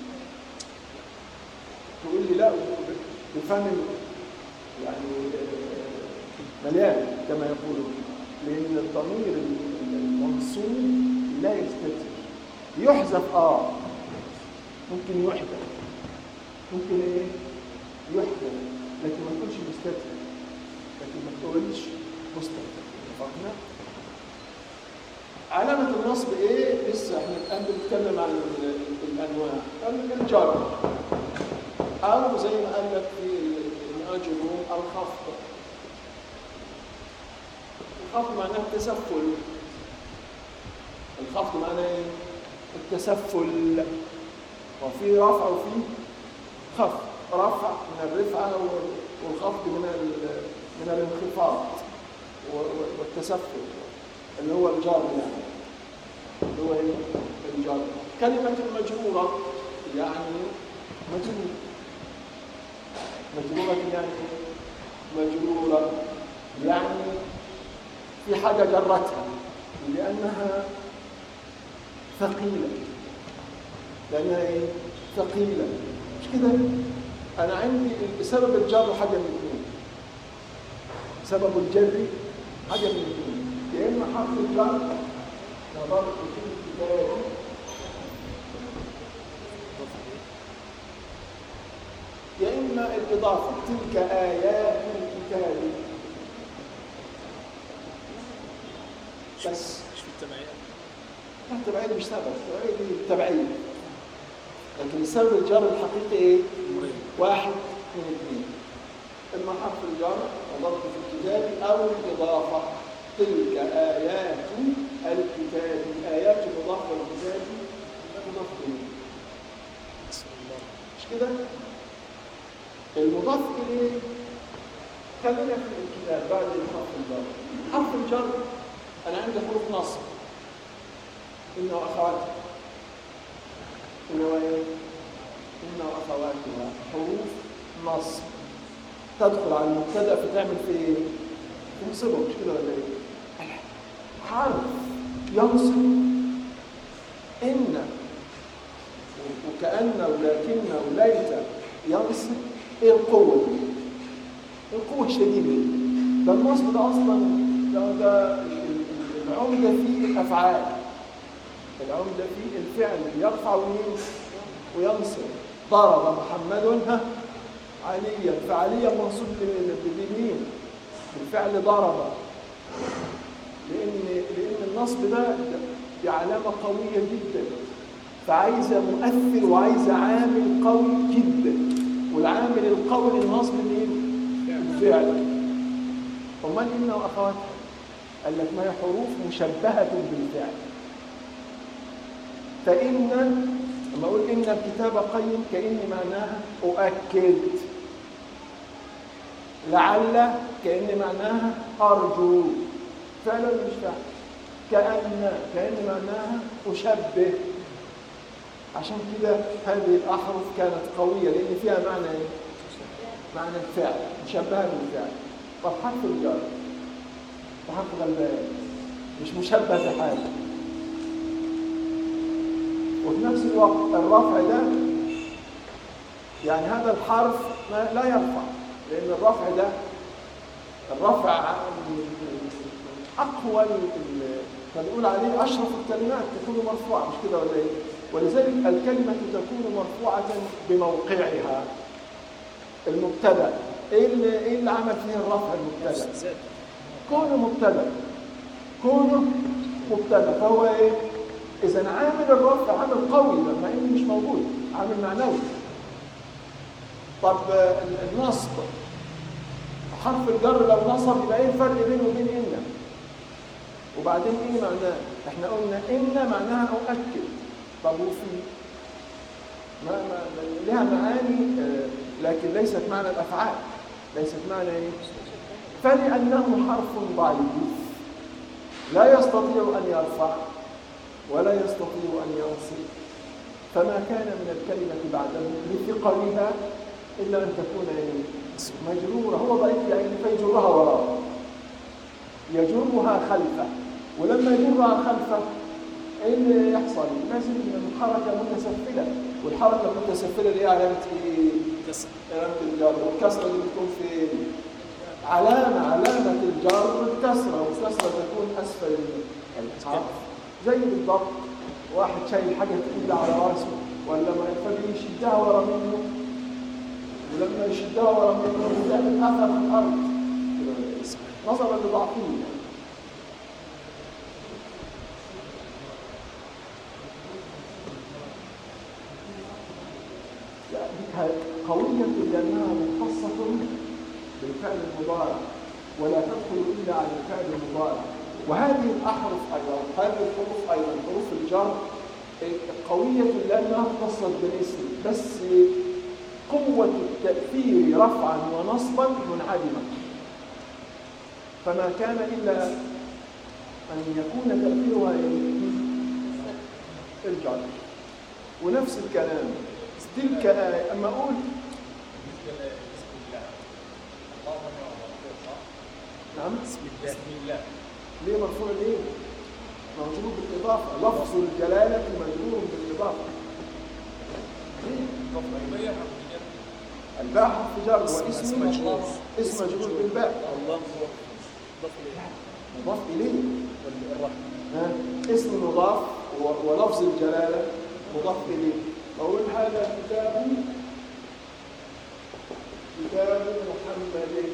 تقول لي لا بفهم يعني آه، مليان كما يقولون لان الضمير المنصوب لا يستتر يحذف اه ممكن يحذف ممكن ايه يحذف لكن ما تقولش مستتر لكن ما تقولش مستتر اتفقنا علامة النصب ايه؟ لسه احنا الان بنتكلم عن ال- ال- الانواع قال الجر او زي ما قال لك في الاجروم الخفض الخفض معناه التسفل الخفض معناه ايه؟ التسفل وفي رفع وفي خفض رفع من الرفعة وال- والخفض من ال- من الانخفاض و- و- والتسفل اللي هو الجار يعني اللي هو ايه؟ الجار كلمة المجرورة يعني مجرور مجرورة يعني إيه؟ مجرورة يعني في حاجة جرتها لأنها ثقيلة لأنها إيه؟ ثقيلة مش كده؟ أنا عندي سبب الجر حاجة من اثنين سبب الجر حاجة من اثنين يا إما حرف الجر نظرت في الكتاب يا إما الإضافة تلك آيات الكتاب بس مش في التبعية لا التبعية دي مش سبب التبعية دي تبعية لكن السبب الجر الحقيقي ايه؟ أمرين واحد من اثنين اما حرف الجر وضبط في الكتاب او الاضافه تلك ايات الكتاب ايات مضافه للكتاب مضاف اليه نسأل الله مش كده المضاف اليه خلينا في الكتاب بعد حرف الجر حرف الجر انا عندي حروف نصب ان واخواتها ان وايه ان واخواتها حروف نصب تدخل على المبتدا فتعمل في ايه تنصبه مش كده ولا ايه حرف ينصب ان وكأن ولكن وليت ينصب ايه القوة دي؟ القوة الشديدة دي. ده النصب ده أصلا ده, ده ال- ال- العمدة فيه الأفعال العمدة فيه الفعل يرفع وين وينصب ضرب محمد ها عليا فعليا منصوب ب- بمين؟ بالفعل ضرب لأن لأن النصب ده دي علامة قوية جدا فعايزة مؤثر وعايزة عامل قوي جدا والعامل القوي للنصب مين؟ الفعل أمال إن وأخواتها قال لك ما هي حروف مشبهة بالفعل فإن لما أقول إن الكتاب قيم كأن معناها أؤكد لعل كأن معناها أرجو فعل ولا مش فعل كأن كأن معناها أشبه عشان كده هذه الأحرف كانت قوية لأن فيها معنى إيه؟ معنى الفعل مشبهة بالفعل طب حرف الجر حرف غلبان مش مشبه بحاجة وفي نفس الوقت الرفع ده يعني هذا الحرف ما لا يرفع لأن الرفع ده الرفع أقوى ال- فنقول عليه أشرف الكلمات تكون مرفوعة مش كده ولا إيه؟ ولذلك الكلمة تكون مرفوعة بموقعها المبتدأ إيه اللي, إيه اللي عمل فيه الرفع المبتدأ؟ زاد كونه مبتدا كونه مبتدا فهو ايه اذا عامل الرفع عامل قوي ده مع انه مش موجود عامل معنوي طب آه، النصب حرف الجر لو نصب يبقى ايه الفرق بينه وبين ان وبعدين ايه معناه احنا قلنا ان معناها اؤكد طب وفي ما ما ما- لها معاني آه، لكن ليست معنى الافعال ليست معنى ايه فلأنه حرف ضعيف لا يستطيع أن يرفع ولا يستطيع أن ينصب فما كان من الكلمة بعده لثقلها إلا أن تكون إيه؟ مجرورة هو ضعيف يعني فيجرها وراءه يجرها خلفه ولما يجرها خلفه ايه اللي يحصل؟ لازم الحركة متسفلة والحركة المتسفلة اللي هي علامة ايه؟ كسر علامة الجر والكسرة اللي بتكون في علامة علامة الجر الكسرة والكسرة تكون أسفل الحرف زي بالضبط واحد شايل حاجة تقيلة على راسه ولا ما فبي يشدها ورا منه ولما يشدها ورا منه تعمل أثر في الأرض نظرا لضعفه يعني. لا دي قوية لأنها مختصة بالفعل المضارع ولا تدخل إلا على الفعل المضارع وهذه الأحرف أيضا هذه الحروف أيضا حروف الجر قوية لأنها اختصت بالاسم بس قوة التأثير رفعا ونصبا منعدمة فما كان إلا أن يكون تأثيرها إيه؟ الجر ونفس الكلام تلك آية أما أقول نعم بسم الله ليه مرفوع ليه؟ مجرور بالإضافة لفظ الجلالة مجرور بالإضافة ليه؟ الباء حرف جر واسم اسم مجرور. اسم مجرور بالباء الله هو ضف إليه مضاف إليه الرحمة ها؟ اسم مضاف و- ولفظ الجلالة مضاف إليه أقول هذا كتاب كتاب محمد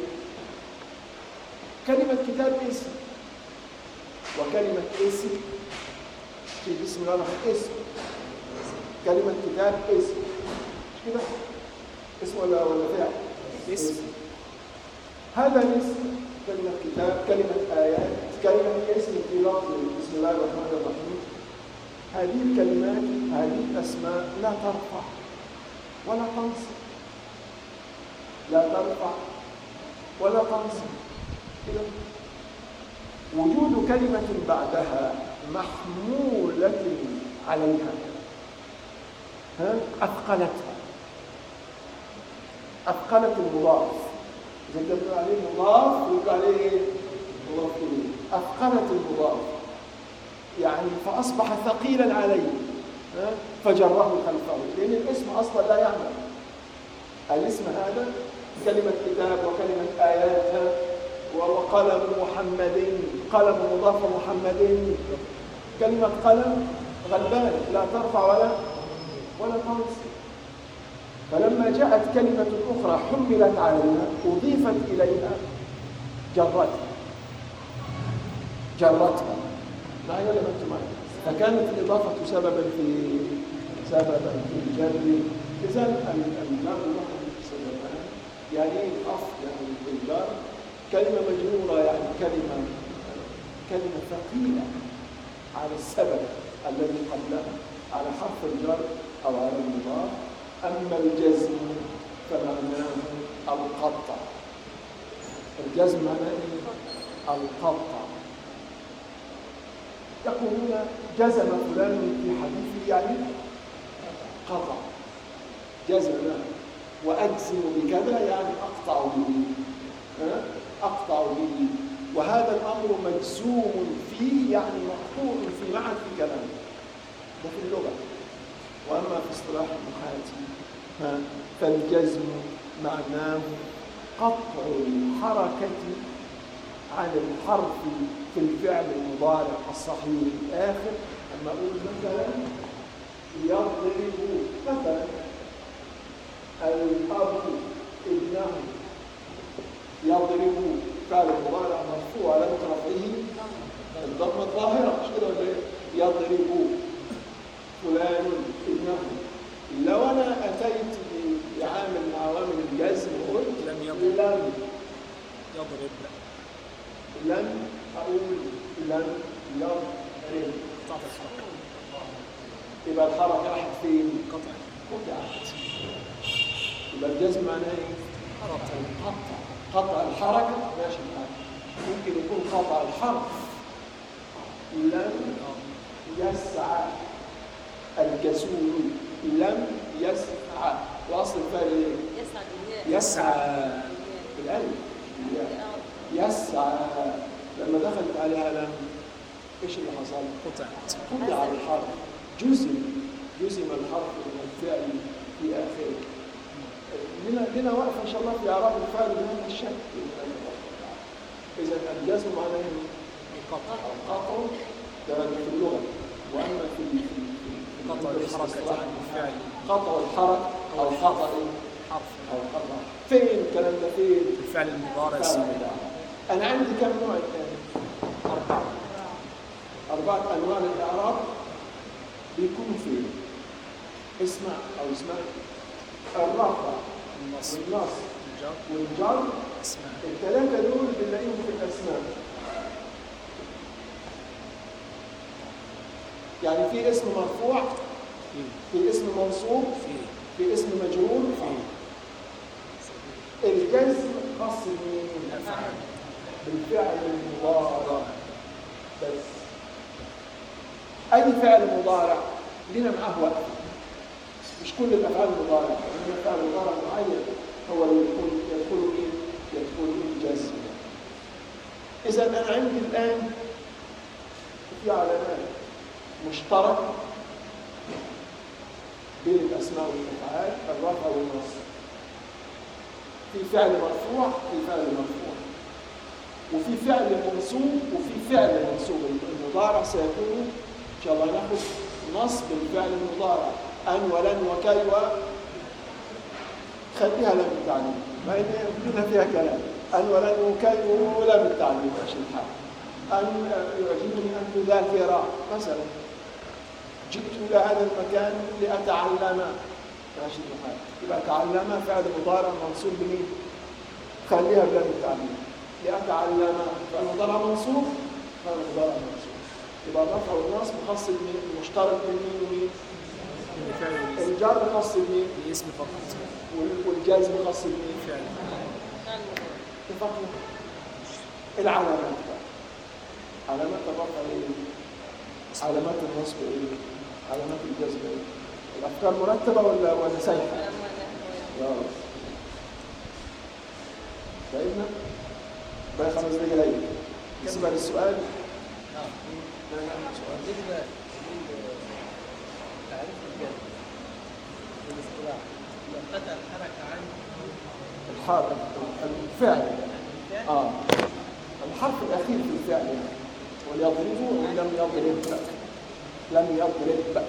كلمة كتاب اسم وكلمة اسم في بسم الله الرحمن الرحيم اسم كلمة كتاب اسم مش كده؟ اسم ولا ولا فعل؟ اسم. هذا الاسم كلمة كتاب كلمة آيات كلمة اسم في لفظ بسم الله الرحمن الرحيم هذه الكلمات هذه الأسماء لا ترفع ولا تنصب لا ترفع ولا تنصب كده وجود كلمة بعدها محمولة عليها ها أثقلتها أثقلت المضاف إذا كان بنقول عليه مضاف يقول عليه إيه؟ مضاف إليه أثقلت المضاف يعني فأصبح ثقيلا عليه ها؟ فجره خلفه لأن الاسم أصلا لا يعمل الاسم هذا كلمة كتاب وكلمة آيات ها؟ وقلم محمد قلم مضاف محمد كلمة قلم غلبان لا ترفع ولا ولا تنصب فلما جاءت كلمة أخرى حملت عليها أضيفت إليها جرتها جرتها معي ولا ما أنتم معي؟ فكانت الإضافة سببا في سببا في الجر إذا الجر له سببان يعني إيه الأصل يعني الجر كلمة مجرورة يعني كلمة كلمة ثقيلة على السبب الذي قبلها على حرف الجر أو على المضاف أما الجزم فمعناه القطع الجزم معناه إيه؟ القطع يقولون جزم فلان في حديثه يعني قطع جزم وأجزم بكذا يعني أقطع به ها؟ أقطع به وهذا الأمر مجزوم فيه يعني مقطوع في معنى في كلامه ده في اللغة وأما في اصطلاح المحاتي ها، فالجزم معناه قطع الحركة عن الحرف في الفعل المضارع الصحيح الآخر أما أقول مثلا يضرب مثلا الأب ابنه يضرب فعل المضارع مرفوع على رفعه الضمة الظاهرة مش كده ولا إيه؟ يضرب فلان ابنه لو أنا أتيت بعامل من عوامل الجزم وقلت لم يضرب. لم يضرب لم أقول لم يضرب قطعت الحركة يبقى الحركة راحت فين؟ قطع قطعت يبقى الجزم معناه ايه؟ قطع قطع قطع الحركة ماشي الحال ممكن يكون قطع الحرف لم يسعى الكسول لم يسعى واصل الفعل ايه؟ يسعد الياء يسعى بالالف الياء. يسعى لما دخلت عليها لم ايش اللي حصل؟ قطعت قطع الحرف جزم جزم الحرف من الفعل في اخره لنا لنا وقفه ان شاء الله في اعراب الفعل بهذا الشكل اذا الجزم معناه إيه؟ القطع القطع ده في اللغه واما في في في- في قطع الحركة الاصطلاح عن الفعل قطع الحركه او قطع إيه؟ حرف او قطع فين الكلام ده فين؟ الفعل المضارع فعل اسمه المضارع. انا عندي كم نوع الان؟ أربعة أربعة أنواع الإعراب بيكونوا فين؟ اسمع أو اسمع الرفع النصب والنصب الجر والجر اسماء الثلاثة دول بنلاقيهم في الأسماء يعني في اسم مرفوع في في اسم منصوب في في اسم مجرور في الجزم خاص بمين؟ الأفعال بالفعل المضارع مضارع بس أي فعل مضارع لنا معاه وقت مش كل الأفعال المضارع إنما الفعل المضارع معين هو اللي يكون يدخل إيه؟ يدخل الجزم إذا أنا عندي الآن في علامات مشتركة بين الأسماء والأفعال الرفع والنصب في فعل مرفوع في فعل مرفوع وفي فعل منصوب وفي فعل منصوب المضارع سيكون ان شاء الله ناخذ نصب الفعل المضارع ان ولن وكي و خليها لم التعليم ما هي بدنا فيها كلام ان ولن وكي ولم التعليم ماشي الحال ان يعجبني ان تذاكر مثلا جئت إلى هذا المكان لأتعلم ماشي الحال يبقى تعلم فعل مضارع منصوب بمين؟ خليها بلاد التعليم لأتعلم فعل مضارع منصوب فعل مضارع منصوب يبقى الرفع والنصب خاص بمين؟ مشترك بين مين ومين؟ اللي فعل والاسم الجر خاص بمين؟ الاسم فقط وال- والجزم خاص بمين؟ فعل كان اتفقنا العلامات بقى علامات الرفع ايه؟ علامات النصب ايه؟ علامات الجزم ايه؟ الافكار مرتبه ولا ولا سايحه؟ لما يا رب فاهمنا؟ بقى خمس دقايق بالنسبه للسؤال نعم بالنسبة لتعريف الجد بالاصطلاح ينقطع الحركة عن الحرف الفعل الفعل اه الحرف الاخير في الفعل يعني وليضربوا لم يضرب لم يضرب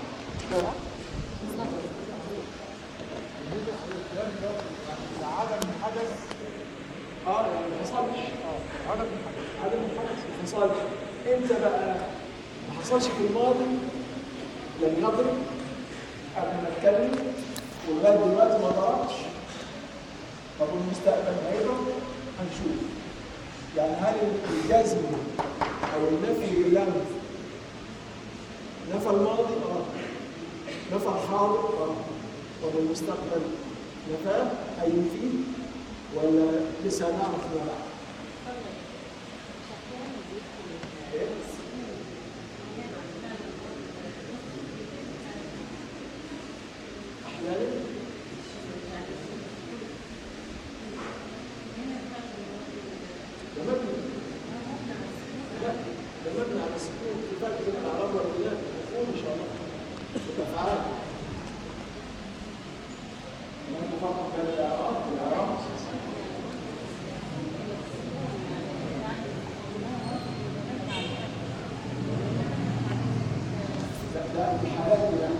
عدم الحدث اه يعني ما حصلش اه عدم الحدث عدم الحدث ما حصلش امتى بقى ما حصلش في الماضي لم يضرب قبل ما اتكلم ولغايه دلوقتي ما ضربش طب والمستقبل هيضرب هنشوف يعني هل الجزم او النفي باللم نفى الماضي اه نفى الحاضر اه طب المستقبل نفاه هينفيه ولا لسه هنعرف ولا لا إيه؟ أحيانا ده مبني لا ده مبني على السكون في فرق بين الاعراب والبناء مفهوم ان شاء الله الافعال ما نفرق بين الاعراب والاعراب لا لا الحالات يعني